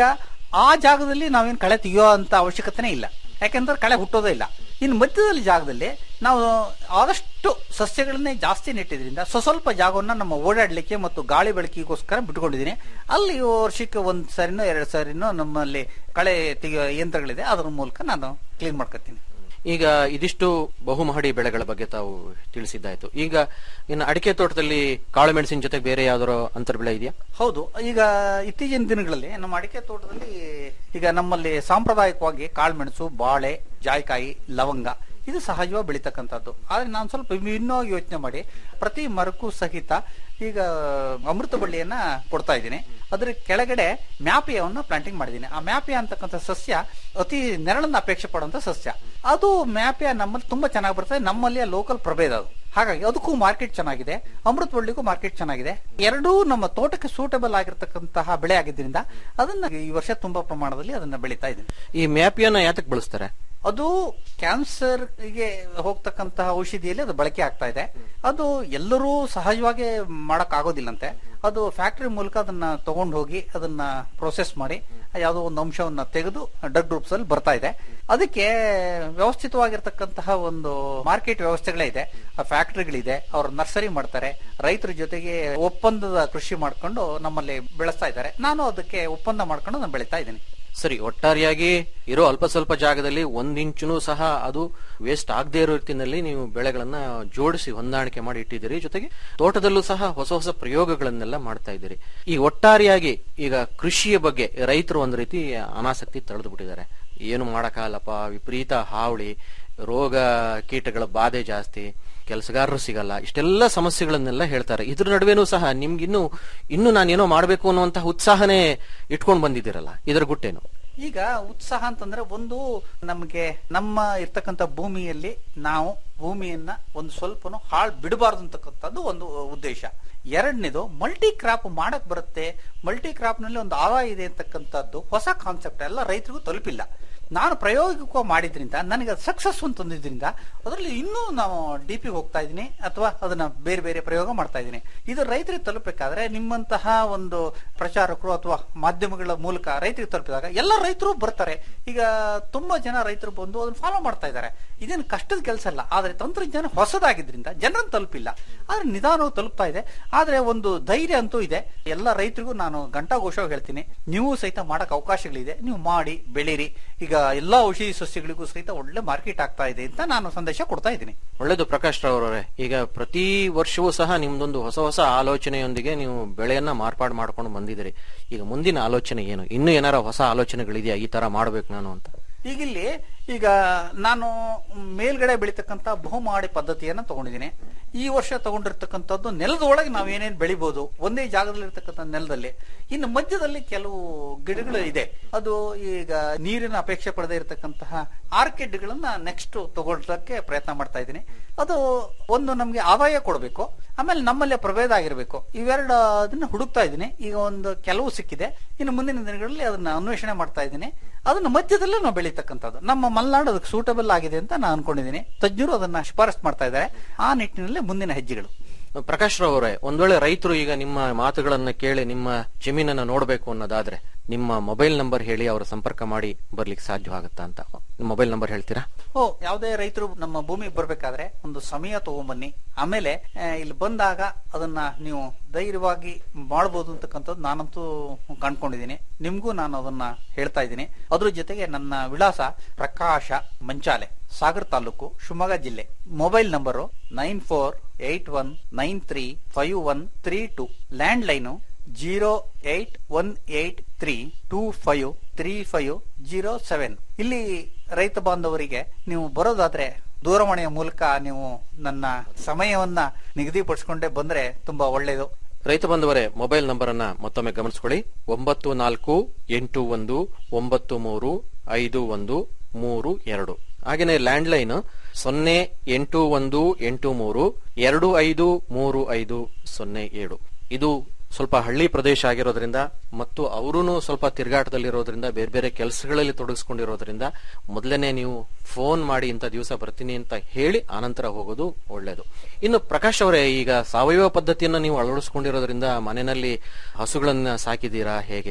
ಆ ಜಾಗದಲ್ಲಿ ನಾವೇನು ಕಳೆ ತೆಗಿಯೋ ಅಂತ ಅವಶ್ಯಕತೆನೇ ಇಲ್ಲ ಯಾಕೆಂದ್ರೆ ಕಳೆ ಹುಟ್ಟೋದೇ ಇಲ್ಲ ಇನ್ನು ಮಧ್ಯದಲ್ಲಿ ಜಾಗದಲ್ಲಿ ನಾವು ಆದಷ್ಟು ಸಸ್ಯಗಳನ್ನೇ ಜಾಸ್ತಿ ನೆಟ್ಟಿದ್ರಿಂದ ಸ್ವ ಸ್ವಲ್ಪ ಜಾಗವನ್ನ ನಮ್ಮ ಓಡಾಡ್ಲಿಕ್ಕೆ ಮತ್ತು ಗಾಳಿ ಬೆಳಕಿಗೋಸ್ಕರ ಬಿಟ್ಕೊಂಡಿದ್ದೀನಿ ಅಲ್ಲಿ ವರ್ಷಕ್ಕೆ ಒಂದ್ ಸರಿನೋ ಎರಡು ಸರಿನೋ ನಮ್ಮಲ್ಲಿ ಕಳೆ ತೆಗೆಯೋ ಯಂತ್ರಗಳಿದೆ ಅದರ ಮೂಲಕ ನಾನು ಕ್ಲೀನ್ ಮಾಡ್ಕೊತೀನಿ ಈಗ ಇದಿಷ್ಟು ಬಹುಮಹಡಿ ಬೆಳೆಗಳ ಬಗ್ಗೆ ತಾವು ತಿಳಿಸಿದ್ದಾಯ್ತು ಈಗ ಇನ್ನು ಅಡಿಕೆ ತೋಟದಲ್ಲಿ ಕಾಳು ಮೆಣಸಿನ ಜೊತೆ ಬೇರೆ ಯಾವ್ದಾರು ಅಂತರ್ ಬೆಳೆ ಇದೆಯಾ ಹೌದು ಈಗ ಇತ್ತೀಚಿನ ದಿನಗಳಲ್ಲಿ ನಮ್ಮ ಅಡಿಕೆ ತೋಟದಲ್ಲಿ ಈಗ ನಮ್ಮಲ್ಲಿ ಸಾಂಪ್ರದಾಯಿಕವಾಗಿ ಕಾಳುಮೆಣಸು ಬಾಳೆ ಜಾಯಿಕಾಯಿ ಲವಂಗ ಇದು ಸಹಜವಾಗಿ ಬೆಳೀತಕ್ಕಂಥದ್ದು ಆದ್ರೆ ನಾನು ಸ್ವಲ್ಪ ವಿಭಿನ್ನವಾಗಿ ಯೋಚನೆ ಮಾಡಿ ಪ್ರತಿ ಮರಕ್ಕೂ ಸಹಿತ ಈಗ ಅಮೃತ ಬಳ್ಳಿಯನ್ನ ಕೊಡ್ತಾ ಇದ್ದೀನಿ ಅದ್ರ ಕೆಳಗಡೆ ಮ್ಯಾಪಿಯವನ್ನ ಪ್ಲಾಂಟಿಂಗ್ ಮಾಡಿದ್ದೀನಿ ಆ ಮ್ಯಾಪಿಯ ಅಂತಕ್ಕಂಥ ಸಸ್ಯ ಅತಿ ನೆರಳನ್ನ ಅಪೇಕ್ಷೆ ಪಡುವಂತ ಸಸ್ಯ ಅದು ಮ್ಯಾಪಿಯ ನಮ್ಮಲ್ಲಿ ತುಂಬಾ ಚೆನ್ನಾಗಿ ಬರ್ತದೆ ನಮ್ಮಲ್ಲಿ ಲೋಕಲ್ ಪ್ರಭೇದ ಅದು ಹಾಗಾಗಿ ಅದಕ್ಕೂ ಮಾರ್ಕೆಟ್ ಚೆನ್ನಾಗಿದೆ ಅಮೃತ ಬಳ್ಳಿಗೂ ಮಾರ್ಕೆಟ್ ಚೆನ್ನಾಗಿದೆ ಎರಡೂ ನಮ್ಮ ತೋಟಕ್ಕೆ ಸೂಟಬಲ್ ಆಗಿರ್ತಕ್ಕಂತಹ ಬೆಳೆ ಆಗಿದ್ದರಿಂದ ಅದನ್ನ ಈ ವರ್ಷ ತುಂಬಾ ಪ್ರಮಾಣದಲ್ಲಿ ಅದನ್ನ ಬೆಳೀತಾ ಇದ್ದೀನಿ ಈ ಮ್ಯಾಪಿಯನ್ನ ಯಾತಕ್ ಬಳಸ್ತಾರೆ ಅದು ಕ್ಯಾನ್ಸರ್ ಗೆ ಹೋಗ್ತಕ್ಕಂತಹ ಔಷಧಿಯಲ್ಲಿ ಅದು ಬಳಕೆ ಆಗ್ತಾ ಇದೆ ಅದು ಎಲ್ಲರೂ ಸಹಜವಾಗಿ ಮಾಡಕ್ ಆಗೋದಿಲ್ಲಂತೆ ಅದು ಫ್ಯಾಕ್ಟರಿ ಮೂಲಕ ಅದನ್ನ ತಗೊಂಡು ಹೋಗಿ ಅದನ್ನ ಪ್ರೊಸೆಸ್ ಮಾಡಿ ಯಾವುದೋ ಒಂದು ಅಂಶವನ್ನ ತೆಗೆದು ಡ್ರಗ್ ರೂಪ್ಸ್ ಅಲ್ಲಿ ಬರ್ತಾ ಇದೆ ಅದಕ್ಕೆ ವ್ಯವಸ್ಥಿತವಾಗಿರ್ತಕ್ಕಂತಹ ಒಂದು ಮಾರ್ಕೆಟ್ ವ್ಯವಸ್ಥೆಗಳೇ ಇದೆ ಆ ಫ್ಯಾಕ್ಟರಿಗಳಿದೆ ಅವ್ರು ನರ್ಸರಿ ಮಾಡ್ತಾರೆ ರೈತರ ಜೊತೆಗೆ ಒಪ್ಪಂದದ ಕೃಷಿ ಮಾಡ್ಕೊಂಡು ನಮ್ಮಲ್ಲಿ ಬೆಳೆಸ್ತಾ ಇದ್ದಾರೆ ನಾನು ಅದಕ್ಕೆ ಒಪ್ಪಂದ ಮಾಡ್ಕೊಂಡು ನಾನು ಬೆಳೀತಾ ಇದ್ದೀನಿ ಸರಿ ಒಟ್ಟಾರೆಯಾಗಿ ಇರೋ ಅಲ್ಪ ಸ್ವಲ್ಪ ಜಾಗದಲ್ಲಿ ಒಂದ್ ಇಂಚುನು ಸಹ ಅದು ವೇಸ್ಟ್ ಆಗದೆ ಇರೋ ರೀತಿಯಲ್ಲಿ ನೀವು ಬೆಳೆಗಳನ್ನ ಜೋಡಿಸಿ ಹೊಂದಾಣಿಕೆ ಮಾಡಿ ಇಟ್ಟಿದ್ದೀರಿ ಜೊತೆಗೆ ತೋಟದಲ್ಲೂ ಸಹ ಹೊಸ ಹೊಸ ಪ್ರಯೋಗಗಳನ್ನೆಲ್ಲ ಮಾಡ್ತಾ ಇದ್ದೀರಿ ಈ ಒಟ್ಟಾರೆಯಾಗಿ ಈಗ ಕೃಷಿಯ ಬಗ್ಗೆ ರೈತರು ಒಂದ್ ರೀತಿ ಅನಾಸಕ್ತಿ ತಳೆದು ಬಿಟ್ಟಿದ್ದಾರೆ ಏನು ಮಾಡಕ್ಕಾಗಲ್ಲಪ್ಪ ವಿಪರೀತ ಹಾವಳಿ ರೋಗ ಕೀಟಗಳ ಬಾಧೆ ಜಾಸ್ತಿ ಕೆಲಸಗಾರರು ಸಿಗಲ್ಲ ಇಷ್ಟೆಲ್ಲ ಸಮಸ್ಯೆಗಳನ್ನೆಲ್ಲ ಹೇಳ್ತಾರೆ ಇದ್ರ ನಡುವೆನೂ ಸಹ ನಿಮ್ಗಿನ್ನು ಇನ್ನು ನಾನೇನೋ ಮಾಡಬೇಕು ಅನ್ನುವಂತಹ ಉತ್ಸಾಹನೇ ಇಟ್ಕೊಂಡು ಬಂದಿದ್ದೀರಲ್ಲ ಇದರ ಗುಟ್ಟೇನು ಈಗ ಉತ್ಸಾಹ ಅಂತಂದ್ರೆ ಒಂದು ನಮಗೆ ನಮ್ಮ ಇರ್ತಕ್ಕಂಥ ಭೂಮಿಯಲ್ಲಿ ನಾವು ಭೂಮಿಯನ್ನ ಒಂದು ಸ್ವಲ್ಪನು ಹಾಳು ಬಿಡಬಾರ್ದು ಅಂತಕ್ಕಂಥದ್ದು ಒಂದು ಉದ್ದೇಶ ಎರಡನೇದು ಮಲ್ಟಿ ಕ್ರಾಪ್ ಮಾಡಕ್ ಬರುತ್ತೆ ಮಲ್ಟಿ ಕ್ರಾಪ್ ನಲ್ಲಿ ಒಂದು ಆದಾಯ ಇದೆ ಅಂತಕ್ಕಂಥದ್ದು ಹೊಸ ಕಾನ್ಸೆಪ್ಟ್ ಎಲ್ಲ ರೈತರಿಗೂ ತಲುಪಿಲ್ಲ ನಾನು ಪ್ರಾಯೋಗಿಕ ಮಾಡಿದ್ರಿಂದ ನನಗೆ ಸಕ್ಸಸ್ ಅಂತ ತಂದಿದ್ರಿಂದ ಅದರಲ್ಲಿ ಇನ್ನೂ ನಾವು ಡಿ ಪಿ ಹೋಗ್ತಾ ಇದ್ದೀನಿ ಅಥವಾ ಅದನ್ನ ಬೇರೆ ಬೇರೆ ಪ್ರಯೋಗ ಮಾಡ್ತಾ ಇದ್ದೀನಿ ಇದು ರೈತರಿಗೆ ತಲುಪಬೇಕಾದ್ರೆ ನಿಮ್ಮಂತಹ ಒಂದು ಪ್ರಚಾರಕರು ಅಥವಾ ಮಾಧ್ಯಮಗಳ ಮೂಲಕ ರೈತರಿಗೆ ತಲುಪಿದಾಗ ಎಲ್ಲ ರೈತರು ಬರ್ತಾರೆ ಈಗ ತುಂಬಾ ಜನ ರೈತರು ಬಂದು ಅದನ್ನ ಫಾಲೋ ಮಾಡ್ತಾ ಇದ್ದಾರೆ ಇದೇನು ಕಷ್ಟದ ಕೆಲಸ ಅಲ್ಲ ಆದ್ರೆ ತಂತ್ರಜ್ಞಾನ ಹೊಸದಾಗಿದ್ರಿಂದ ಜನರನ್ನು ತಲುಪಿಲ್ಲ ಆದ್ರೆ ನಿಧಾನವಾಗಿ ತಲುಪ್ತಾ ಇದೆ ಆದ್ರೆ ಒಂದು ಧೈರ್ಯ ಅಂತೂ ಇದೆ ಎಲ್ಲ ರೈತರಿಗೂ ನಾನು ಘಂಟಾಘೋಷವಾಗಿ ಹೇಳ್ತೀನಿ ನೀವು ಸಹಿತ ಮಾಡಕ್ ಅವಕಾಶಗಳಿದೆ ನೀವು ಮಾಡಿ ಬೆಳೀರಿ ಈಗ ಎಲ್ಲಾ ಔಷಧಿ ಸಸ್ಯಗಳಿಗೂ ಸಹಿತ ಒಳ್ಳೆ ಮಾರ್ಕೆಟ್ ಆಗ್ತಾ ಇದೆ ಅಂತ ನಾನು ಸಂದೇಶ ಕೊಡ್ತಾ ಇದ್ದೀನಿ ಒಳ್ಳೇದು ಪ್ರಕಾಶ್ ರಾವ್ ಅವರೇ ಈಗ ಪ್ರತಿ ವರ್ಷವೂ ಸಹ ನಿಮ್ದೊಂದು ಹೊಸ ಹೊಸ ಆಲೋಚನೆಯೊಂದಿಗೆ ನೀವು ಬೆಳೆಯನ್ನ ಮಾರ್ಪಾಡು ಮಾಡ್ಕೊಂಡು ಬಂದಿದ್ದೀರಿ ಈಗ ಮುಂದಿನ ಆಲೋಚನೆ ಏನು ಇನ್ನು ಏನಾರ ಹೊಸ ಆಲೋಚನೆಗಳಿದೆಯಾ ಈ ತರ ಮಾಡ್ಬೇಕು ನಾನು ಅಂತ ಈಗಿಲ್ಲಿ ಈಗ ನಾನು ಮೇಲ್ಗಡೆ ಬೆಳಿತಕ್ಕಂತ ಬಹುಮಾಡಿ ಪದ್ಧತಿಯನ್ನ ತಗೊಂಡಿದ್ದೀನಿ ಈ ವರ್ಷ ತಗೊಂಡಿರ್ತಕ್ಕಂಥದ್ದು ನೆಲದ ಒಳಗೆ ನಾವು ಏನೇನು ಬೆಳಿಬಹುದು ಒಂದೇ ಜಾಗದಲ್ಲಿ ಇರ್ತಕ್ಕಂಥ ನೆಲದಲ್ಲಿ ಇನ್ನು ಮಧ್ಯದಲ್ಲಿ ಕೆಲವು ಗಿಡಗಳು ಇದೆ ಅದು ಈಗ ನೀರಿನ ಅಪೇಕ್ಷೆ ಪಡದೆ ಇರತಕ್ಕಂತಹ ಆರ್ಕಿಡ್ಗಳನ್ನ ನೆಕ್ಸ್ಟ್ ತಗೊಳ್ಳಕ್ಕೆ ಪ್ರಯತ್ನ ಮಾಡ್ತಾ ಇದ್ದೀನಿ ಅದು ಒಂದು ನಮ್ಗೆ ಆದಾಯ ಕೊಡಬೇಕು ಆಮೇಲೆ ನಮ್ಮಲ್ಲೇ ಪ್ರಭೇದ ಆಗಿರ್ಬೇಕು ಇವೆರಡು ಅದನ್ನ ಹುಡುಕ್ತಾ ಇದ್ದೀನಿ ಈಗ ಒಂದು ಕೆಲವು ಸಿಕ್ಕಿದೆ ಇನ್ನು ಮುಂದಿನ ದಿನಗಳಲ್ಲಿ ಅದನ್ನ ಅನ್ವೇಷಣೆ ಮಾಡ್ತಾ ಇದ್ದೀನಿ ಅದನ್ನ ಮಧ್ಯದಲ್ಲೇ ನಾವು ಬೆಳೀತಕ್ಕಂಥದ್ದು ನಮ್ಮ ಮಲೆನಾಡು ಅದಕ್ಕೆ ಸೂಟಬಲ್ ಆಗಿದೆ ಅಂತ ನಾನು ಅನ್ಕೊಂಡಿದ್ದೀನಿ ತಜ್ಞರು ಅದನ್ನ ಶಿಫಾರಸ್ ಮಾಡ್ತಾ ಇದ್ದಾರೆ ಆ ನಿಟ್ಟಿನಲ್ಲಿ ಮುಂದಿನ ಹೆಜ್ಜೆಗಳು ಪ್ರಕಾಶ್ ರಾವ್ ಅವರೇ ಒಂದ್ ವೇಳೆ ರೈತರು ಈಗ ನಿಮ್ಮ ಮಾತುಗಳನ್ನ ಕೇಳಿ ನಿಮ್ಮ ಜಮೀನನ್ನ ನೋಡಬೇಕು ಅನ್ನೋದಾದ್ರೆ ನಿಮ್ಮ ಮೊಬೈಲ್ ನಂಬರ್ ಹೇಳಿ ಅವರ ಸಂಪರ್ಕ ಮಾಡಿ ಬರ್ಲಿಕ್ಕೆ ಸಾಧ್ಯವಾಗುತ್ತಾ ಅಂತ ನಿಮ್ಮ ಮೊಬೈಲ್ ನಂಬರ್ ಹೇಳ್ತೀರಾ ಓ ಯಾವುದೇ ರೈತರು ನಮ್ಮ ಭೂಮಿಗೆ ಬರ್ಬೇಕಾದ್ರೆ ಒಂದು ಸಮಯ ತಗೊಂಬನ್ನಿ ಆಮೇಲೆ ಆ, ಇಲ್ಲಿ ಬಂದಾಗ ಅದನ್ನ ನೀವು ಧೈರ್ಯವಾಗಿ ಮಾಡಬಹುದು ಅಂತಕ್ಕಂಥದ್ದು ನಾನಂತೂ ಕಂಡ್ಕೊಂಡಿದ್ದೀನಿ ನಿಮ್ಗೂ ನಾನು ಅದನ್ನ ಹೇಳ್ತಾ ಇದ್ದೀನಿ ಅದ್ರ ಜೊತೆಗೆ ನನ್ನ ವಿಳಾಸ ಪ್ರಕಾಶ ಮಂಚಾಲೆ ಸಾಗರ್ ತಾಲೂಕು ಶಿವಮೊಗ್ಗ ಜಿಲ್ಲೆ mobile number nine four eight one nine three five one three two landline zero eight one eight three two five three five zero seven ಇಲ್ಲಿ ರೈತ ಬಾಂಧವರಿಗೆ ನೀವು ಬರೋದಾದ್ರೆ ದೂರವಾಣಿಯ ಮೂಲಕ ನೀವು ನನ್ನ ಸಮಯವನ್ನ ನಿಗದಿಪಡಿಸ್ಕೊಂಡೇ ಬಂದ್ರೆ ತುಂಬಾ ಒಳ್ಳೇದು ರೈತ ಬಂಧುವರೇ ಮೊಬೈಲ್ ನಂಬರ್ ಅನ್ನ ಮತ್ತೊಮ್ಮೆ ಗಮನಿಸಿಕೊಳ್ಳಿ ಒಂಬತ್ತು ನಾಲ್ಕು ಎಂಟು ಒಂದು ಒಂಬತ್ತು ಮೂರು ಐದು ಒಂದು ಮೂರು ಎರಡು ಹಾಗೇನೆ ಲ್ಯಾಂಡ್ ಲೈನ್ ಸೊನ್ನೆ ಎಂಟು ಒಂದು ಎಂಟು ಮೂರು ಎರಡು ಐದು ಮೂರು ಐದು ಸೊನ್ನೆ ಏಳು ಇದು ಸ್ವಲ್ಪ ಹಳ್ಳಿ ಪ್ರದೇಶ ಆಗಿರೋದ್ರಿಂದ ಮತ್ತು ಅವರೂ ಸ್ವಲ್ಪ ತಿರುಗಾಟದಲ್ಲಿರೋದ್ರಿಂದ ಬೇರೆ ಬೇರೆ ಕೆಲಸಗಳಲ್ಲಿ ತೊಡಗಿಸ್ಕೊಂಡಿರೋದ್ರಿಂದ ಮೊದಲನೇ ನೀವು ಫೋನ್ ಮಾಡಿ ಇಂಥ ದಿವಸ ಬರ್ತೀನಿ ಅಂತ ಹೇಳಿ ಆನಂತರ ಹೋಗೋದು ಒಳ್ಳೇದು ಇನ್ನು ಪ್ರಕಾಶ್ ಅವರೇ ಈಗ ಸಾವಯವ ಪದ್ಧತಿಯನ್ನ ನೀವು ಅಳವಡಿಸ್ಕೊಂಡಿರೋದ್ರಿಂದ ಮನೆಯಲ್ಲಿ ಹಸುಗಳನ್ನ ಸಾಕಿದೀರಾ ಹೇಗೆ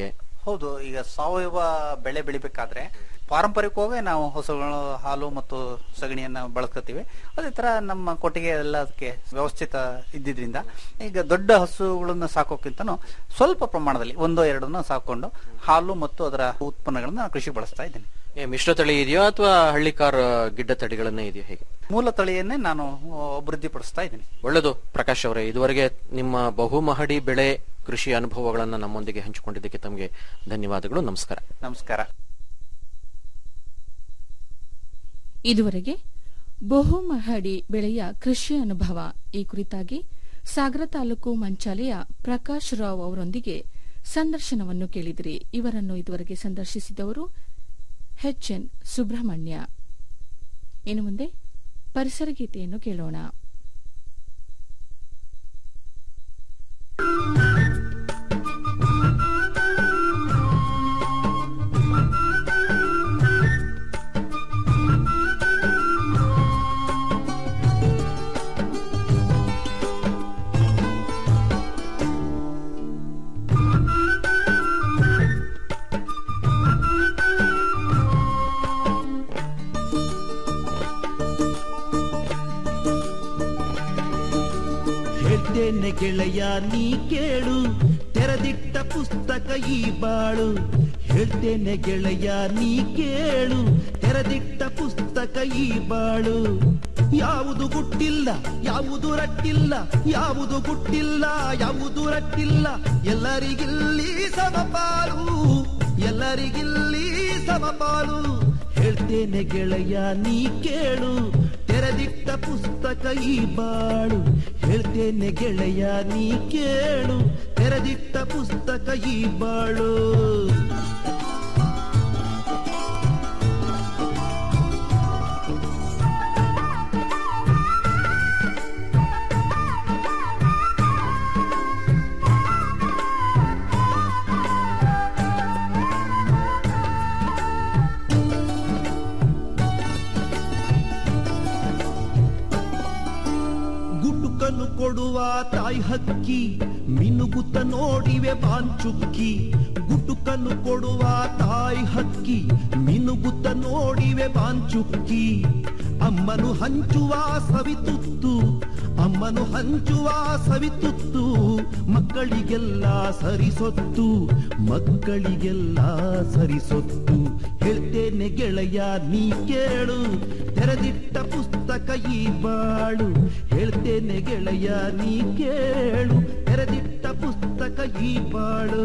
ಹೌದು ಈಗ ಸಾವಯವ ಬೆಳೆ ಬೆಳಿಬೇಕಾದ್ರೆ ಪಾರಂಪರಿಕವಾಗಿ ನಾವು ಹಸುಗಳು ಹಾಲು ಮತ್ತು ಸಗಣಿಯನ್ನ ಬಳಸ್ಕೊತೀವಿ ಅದೇ ತರ ನಮ್ಮ ಕೊಟ್ಟಿಗೆ ಎಲ್ಲ ಅದಕ್ಕೆ ವ್ಯವಸ್ಥಿತ ಇದ್ದಿದ್ರಿಂದ ಈಗ ದೊಡ್ಡ ಹಸುಗಳನ್ನ ಸಾಕೋಕ್ಕಿಂತನೂ ಸ್ವಲ್ಪ ಪ್ರಮಾಣದಲ್ಲಿ ಒಂದೋ ಎರಡನ್ನ ಸಾಕೊಂಡು ಹಾಲು ಮತ್ತು ಅದರ ಉತ್ಪನ್ನಗಳನ್ನ ನಾನು ಕೃಷಿ ಬಳಸ್ತಾ ಇದ್ದೀನಿ ಏ, ಮಿಶ್ರ ತಳಿ ಇದೆಯೋ ಅಥವಾ ಹಳ್ಳಿಕಾರ್ ಗಿಡ್ಡ ತಳಿಗಳನ್ನೇ ಇದೆಯೋ ಹೇಗೆ ಮೂಲ ತಳಿಯನ್ನೇ ನಾನು ಅಭಿವೃದ್ಧಿ ಪಡಿಸ್ತಾ ಇದ್ದೀನಿ ಒಳ್ಳೆಯದು ಪ್ರಕಾಶ್ ಅವರೇ ಇದುವರೆಗೆ ನಿಮ್ಮ ಬಹುಮಹಡಿ ಬೆಳೆ ಕೃಷಿ ಅನುಭವಗಳನ್ನ ನಮ್ಮೊಂದಿಗೆ ಹಂಚಿಕೊಂಡಿದ್ದಕ್ಕೆ ತಮಗೆ ಧನ್ಯವಾದಗಳು ನಮಸ್ಕಾರ ನಮಸ್ಕಾರ ಇದುವರೆಗೆ ಬಹುಮಹಡಿ ಬೆಳೆಯ ಕೃಷಿ ಅನುಭವ ಈ ಕುರಿತಾಗಿ ಸಾಗರ ತಾಲೂಕು ಮಂಚಾಲೆಯ ಪ್ರಕಾಶ್ ರಾವ್ ಅವರೊಂದಿಗೆ ಸಂದರ್ಶನವನ್ನು ಕೇಳಿದಿರಿ ಇವರನ್ನು ಇದುವರೆಗೆ ಸಂದರ್ಶಿಸಿದವರು ಎಚ್ಎನ್ ಸುಬ್ರಹ್ಮಣ್ಯ ಇನ್ನು ಮುಂದೆ ಪರಿಸರ ಗೀತೆಯನ್ನು ಕೇಳೋಣ ಹೇಳ್ತೇನೆ ಗೆಳೆಯ ನೀ ಕೇಳು ತೆರೆದಿಟ್ಟ ಪುಸ್ತಕ ಈ ಬಾಳು ಹೇಳ್ತೇನೆ ಗೆಳೆಯ ನೀ ಕೇಳು ತೆರೆದಿಟ್ಟ ಪುಸ್ತಕ ಈ ಬಾಳು ಯಾವುದು ಗುಟ್ಟಿಲ್ಲ ಯಾವುದು ರಟ್ಟಿಲ್ಲ ಯಾವುದು ಗುಟ್ಟಿಲ್ಲ ಯಾವುದು ರಟ್ಟಿಲ್ಲ ಎಲ್ಲರಿಗಿಲ್ಲಿ ಸಮಪಾಲು ಎಲ್ಲರಿಗಿಲ್ಲಿ ಸಮಪಾಲು ಹೇಳ್ತೇನೆ ಗೆಳೆಯ ನೀ ಕೇಳು ತೆರೆದಿಟ್ಟ ಪುಸ್ತಕ ಈ ಬಾಳು ಹೇಳ್ತೇನೆ ಗೆಳೆಯ ನೀ ಕೇಳು ತೆರೆದಿಟ್ಟ ಪುಸ್ತಕ ಈ ಬಾಳು ಗುಟುಕನ್ನು ಕೊಡುವ ತಾಯಿ ಹಕ್ಕಿ ಮಿನುಗುತ್ತ ನೋಡಿವೆ ಬಾಂಚುಕ್ಕಿ ಗುಟುಕನ್ನು ಕೊಡುವ ತಾಯಿ ಹಕ್ಕಿ ಮಿನುಗುತ್ತ ನೋಡಿವೆ ಬಾಂಚುಕ್ಕಿ ಅಮ್ಮನು ಹಂಚುವ ಸವಿತುತ್ತು ಅಮ್ಮನು ಹಂಚುವ ಸವಿತುತ್ತು ಮಕ್ಕಳಿಗೆಲ್ಲ ಸರಿಸೊತ್ತು ಮಕ್ಕಳಿಗೆಲ್ಲ ಸರಿಸೊತ್ತು ಹೇಳ್ತೇನೆ ಗೆಳೆಯ ನೀ ಕೇಳು ತೆರೆದಿಟ್ಟ ಪುಸ್ತಕ ಈ ಬಾಳು ಹೇಳ್ತೇನೆ ಗೆಳೆಯ ನೀ ಕೇಳು ತೆರೆದಿಟ್ಟ ಪುಸ್ತಕ ಈ ಬಾಳು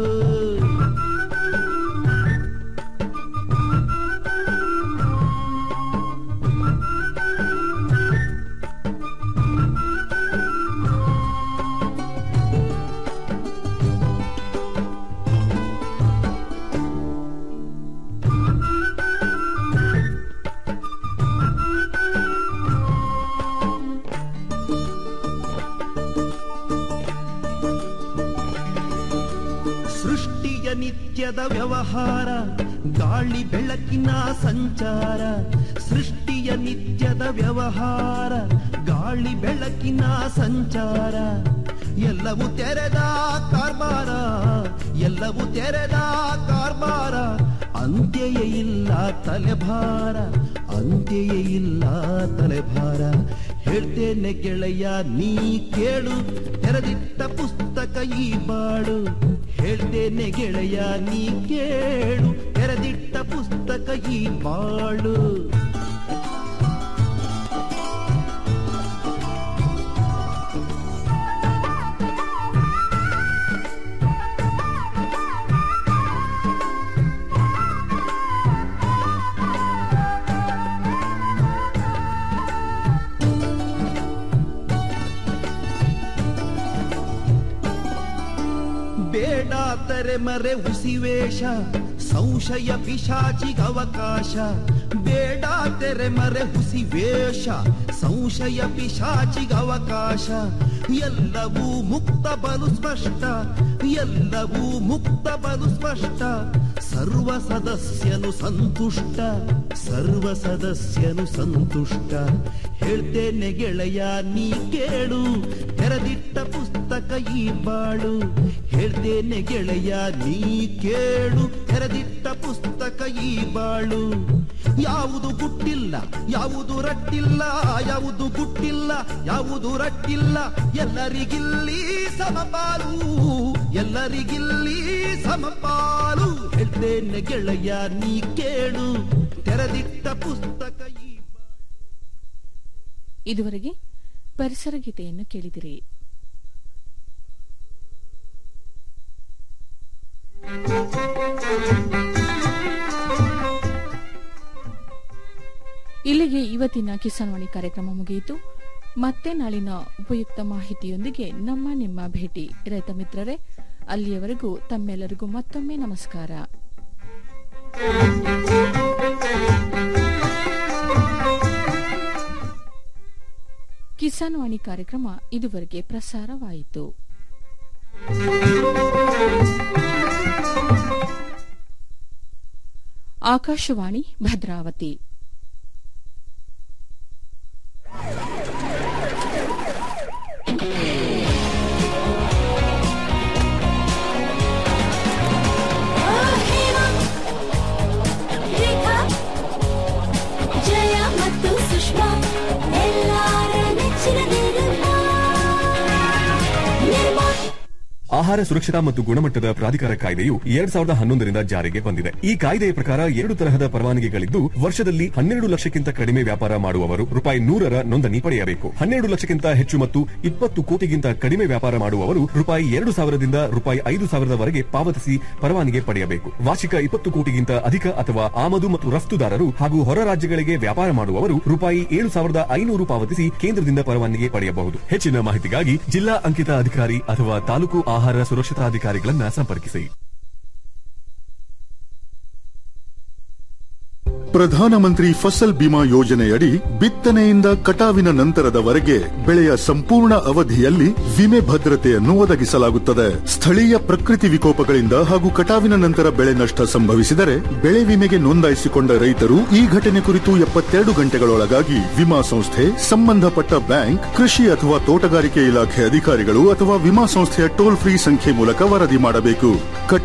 ಸೃಷ್ಟಿಯ ನಿತ್ಯದ ವ್ಯವಹಾರ ಗಾಳಿ ಬೆಳಕಿನ ಸಂಚಾರ ಸೃಷ್ಟಿಯ ನಿತ್ಯದ ವ್ಯವಹಾರ ಗಾಳಿ ಬೆಳಕಿನ ಸಂಚಾರ ಎಲ್ಲವೂ ತೆರೆದ ಕಾರ್ಬಾರ ಎಲ್ಲವೂ ತೆರೆದ ಕಾರ್ಬಾರ ಅಂತ್ಯಯ ಇಲ್ಲ ತಲೆಭಾರ ಅಂತ್ಯಯ ಇಲ್ಲ ತಲೆಭಾರ ಹೇಳ್ತೇನೆ ಗೆಳೆಯ ನೀ ಕೇಳು ತೆರೆದಿಟ್ಟ ಪುಸ್ತಕ ಈ ಬಾಳು ಹೇಳ್ತೇನೆ ಗೆಳೆಯ ನೀ ಕೇಳು ತೆರೆದಿಟ್ಟ ಪುಸ್ತಕ ಈ ಬಾಳು ಬೇಡ ತೆರೆಮರೆ ಹುಸಿವೇಶ ಸಂಶಯ ಪಿಶಾಚಿಗವಕಾಶ ಬೇಡ ತೆರೆಮರೆ ಹುಸಿವೇಶ ಸಂಶಯ ಪಿಶಾಚಿಗವಕಾಶ ಎಲ್ಲವೂ ಮುಕ್ತ ಬಲು ಸ್ಪಷ್ಟ ಎಲ್ಲವೂ ಮುಕ್ತ ಬಲು ಸ್ಪಷ್ಟ ಸರ್ವ ಸದಸ್ಯನು ಸಂತುಷ್ಟ ಸರ್ವ ಸದಸ್ಯನು ಸಂತುಷ್ಟ ಹೇಳ್ತೇನೆ ಗೆಳೆಯ ನೀ ಕೇಳು ತೆರೆದಿಟ್ಟ ಪುಸ್ತಕ ಪುಸ್ತಕ ಈ ಬಾಳು ಹೇಳ್ತೇನೆ ಗೆಳೆಯ ನೀ ಕೇಳು ತೆರೆದಿಟ್ಟ ಪುಸ್ತಕ ಈ ಬಾಳು ಯಾವುದು ಗುಟ್ಟಿಲ್ಲ ಯಾವುದು ರಟ್ಟಿಲ್ಲ ಯಾವುದು ಗುಟ್ಟಿಲ್ಲ ಯಾವುದು ರಟ್ಟಿಲ್ಲ ಎಲ್ಲರಿಗಿಲ್ಲಿ ಸಮಪಾಲು ಎಲ್ಲರಿಗಿಲ್ಲಿ ಸಮಪಾಲು ಹೇಳ್ತೇನೆ ಗೆಳೆಯ ನೀ ಕೇಳು ತೆರೆದಿಟ್ಟ ಪುಸ್ತಕ ಈ ಇದುವರೆಗೆ ಪರಿಸರ ಗೀತೆಯನ್ನು ಕೇಳಿದಿರಿ ಇಲ್ಲಿಗೆ ಇವತ್ತಿನ ಕಿಸಾನ್ವಾಣಿ ಕಾರ್ಯಕ್ರಮ ಮುಗಿಯಿತು ಮತ್ತೆ ನಾಳಿನ ಉಪಯುಕ್ತ ಮಾಹಿತಿಯೊಂದಿಗೆ ನಮ್ಮ ನಿಮ್ಮ ಭೇಟಿ ರೈತ ಮಿತ್ರರೇ ಅಲ್ಲಿಯವರೆಗೂ ತಮ್ಮೆಲ್ಲರಿಗೂ ಮತ್ತೊಮ್ಮೆ ನಮಸ್ಕಾರ ಕಿಸಾನ್ ವಾಣಿ ಕಾರ್ಯಕ್ರಮ ಇದುವರೆಗೆ ಪ್ರಸಾರವಾಯಿತು ಆಕಾಶವಾಣಿ ಭದ್ರಾವತಿ ರೇಖಾ ಜಯ ಮತ್ತು ಸುಷ್ಮಾ ಎಲ್ಲಾರ ನೆಚ್ಚಿನ ನಿರ್ಮಾ ನಿರ್ಮಾ ಆಹಾರ ಸುರಕ್ಷತಾ ಮತ್ತು ಗುಣಮಟ್ಟದ ಪ್ರಾಧಿಕಾರ ಕಾಯ್ದೆಯು ಎರಡ್ ಸಾವಿರದ ಹನ್ನೊಂದರಿಂದ ಜಾರಿಗೆ ಬಂದಿದೆ ಈ ಕಾಯ್ದೆಯ ಪ್ರಕಾರ ಎರಡು ತರಹದ ಪರವಾನಗಿಗಳಿದ್ದು ವರ್ಷದಲ್ಲಿ ಹನ್ನೆರಡು ಲಕ್ಷಕ್ಕಿಂತ ಕಡಿಮೆ ವ್ಯಾಪಾರ ಮಾಡುವವರು ರೂಪಾಯಿ ನೂರರ ನೋಂದಣಿ ಪಡೆಯಬೇಕು ಹನ್ನೆರಡು ಲಕ್ಷಕ್ಕಿಂತ ಹೆಚ್ಚು ಮತ್ತು ಇಪ್ಪತ್ತು ಕೋಟಿಗಿಂತ ಕಡಿಮೆ ವ್ಯಾಪಾರ ಮಾಡುವವರು ರೂಪಾಯಿ ಎರಡು ಸಾವಿರದಿಂದ ರೂಪಾಯಿ ಐದು ಸಾವಿರದವರೆಗೆ ಪಾವತಿಸಿ ಪರವಾನಗಿ ಪಡೆಯಬೇಕು ವಾರ್ಷಿಕ ಇಪ್ಪತ್ತು ಕೋಟಿಗಿಂತ ಅಧಿಕ ಅಥವಾ ಆಮದು ಮತ್ತು ರಫ್ತುದಾರರು ಹಾಗೂ ಹೊರ ರಾಜ್ಯಗಳಿಗೆ ವ್ಯಾಪಾರ ಮಾಡುವವರು ರೂಪಾಯಿ ಏಳು ಸಾವಿರದ ಐನೂರು ಪಾವತಿಸಿ ಕೇಂದ್ರದಿಂದ ಪರವಾನಗಿ ಪಡೆಯಬಹುದು ಹೆಚ್ಚಿನ ಮಾಹಿತಿಗಾಗಿ ಜಿಲ್ಲಾ ಅಂಕಿತ ಅಧಿಕಾರಿ ಅಥವಾ ತಾಲೂಕು ಆಹಾರ ಸುರಕ್ಷತಾಧಿಕಾರಿಗಳನ್ನ ಸಂಪರ್ಕಿಸಿ ಪ್ರಧಾನಮಂತ್ರಿ ಫಸಲ್ ಬಿಮಾ ಯೋಜನೆಯಡಿ ಬಿತ್ತನೆಯಿಂದ ಕಟಾವಿನ ನಂತರದವರೆಗೆ ಬೆಳೆಯ ಸಂಪೂರ್ಣ ಅವಧಿಯಲ್ಲಿ ವಿಮೆ ಭದ್ರತೆಯನ್ನು ಒದಗಿಸಲಾಗುತ್ತದೆ ಸ್ಥಳೀಯ ಪ್ರಕೃತಿ ವಿಕೋಪಗಳಿಂದ ಹಾಗೂ ಕಟಾವಿನ ನಂತರ ಬೆಳೆ ನಷ್ಟ ಸಂಭವಿಸಿದರೆ ಬೆಳೆ ವಿಮೆಗೆ ನೋಂದಾಯಿಸಿಕೊಂಡ ರೈತರು ಈ ಘಟನೆ ಕುರಿತು ಎಪ್ಪತ್ತೆರಡು ಗಂಟೆಗಳೊಳಗಾಗಿ ವಿಮಾ ಸಂಸ್ಥೆ ಸಂಬಂಧಪಟ್ಟ ಬ್ಯಾಂಕ್ ಕೃಷಿ ಅಥವಾ ತೋಟಗಾರಿಕೆ ಇಲಾಖೆ ಅಧಿಕಾರಿಗಳು ಅಥವಾ ವಿಮಾ ಸಂಸ್ಥೆಯ ಟೋಲ್ ಫ್ರೀ ಸಂಖ್ಯೆ ಮೂಲಕ ವರದಿ ಮಾಡಬೇಕು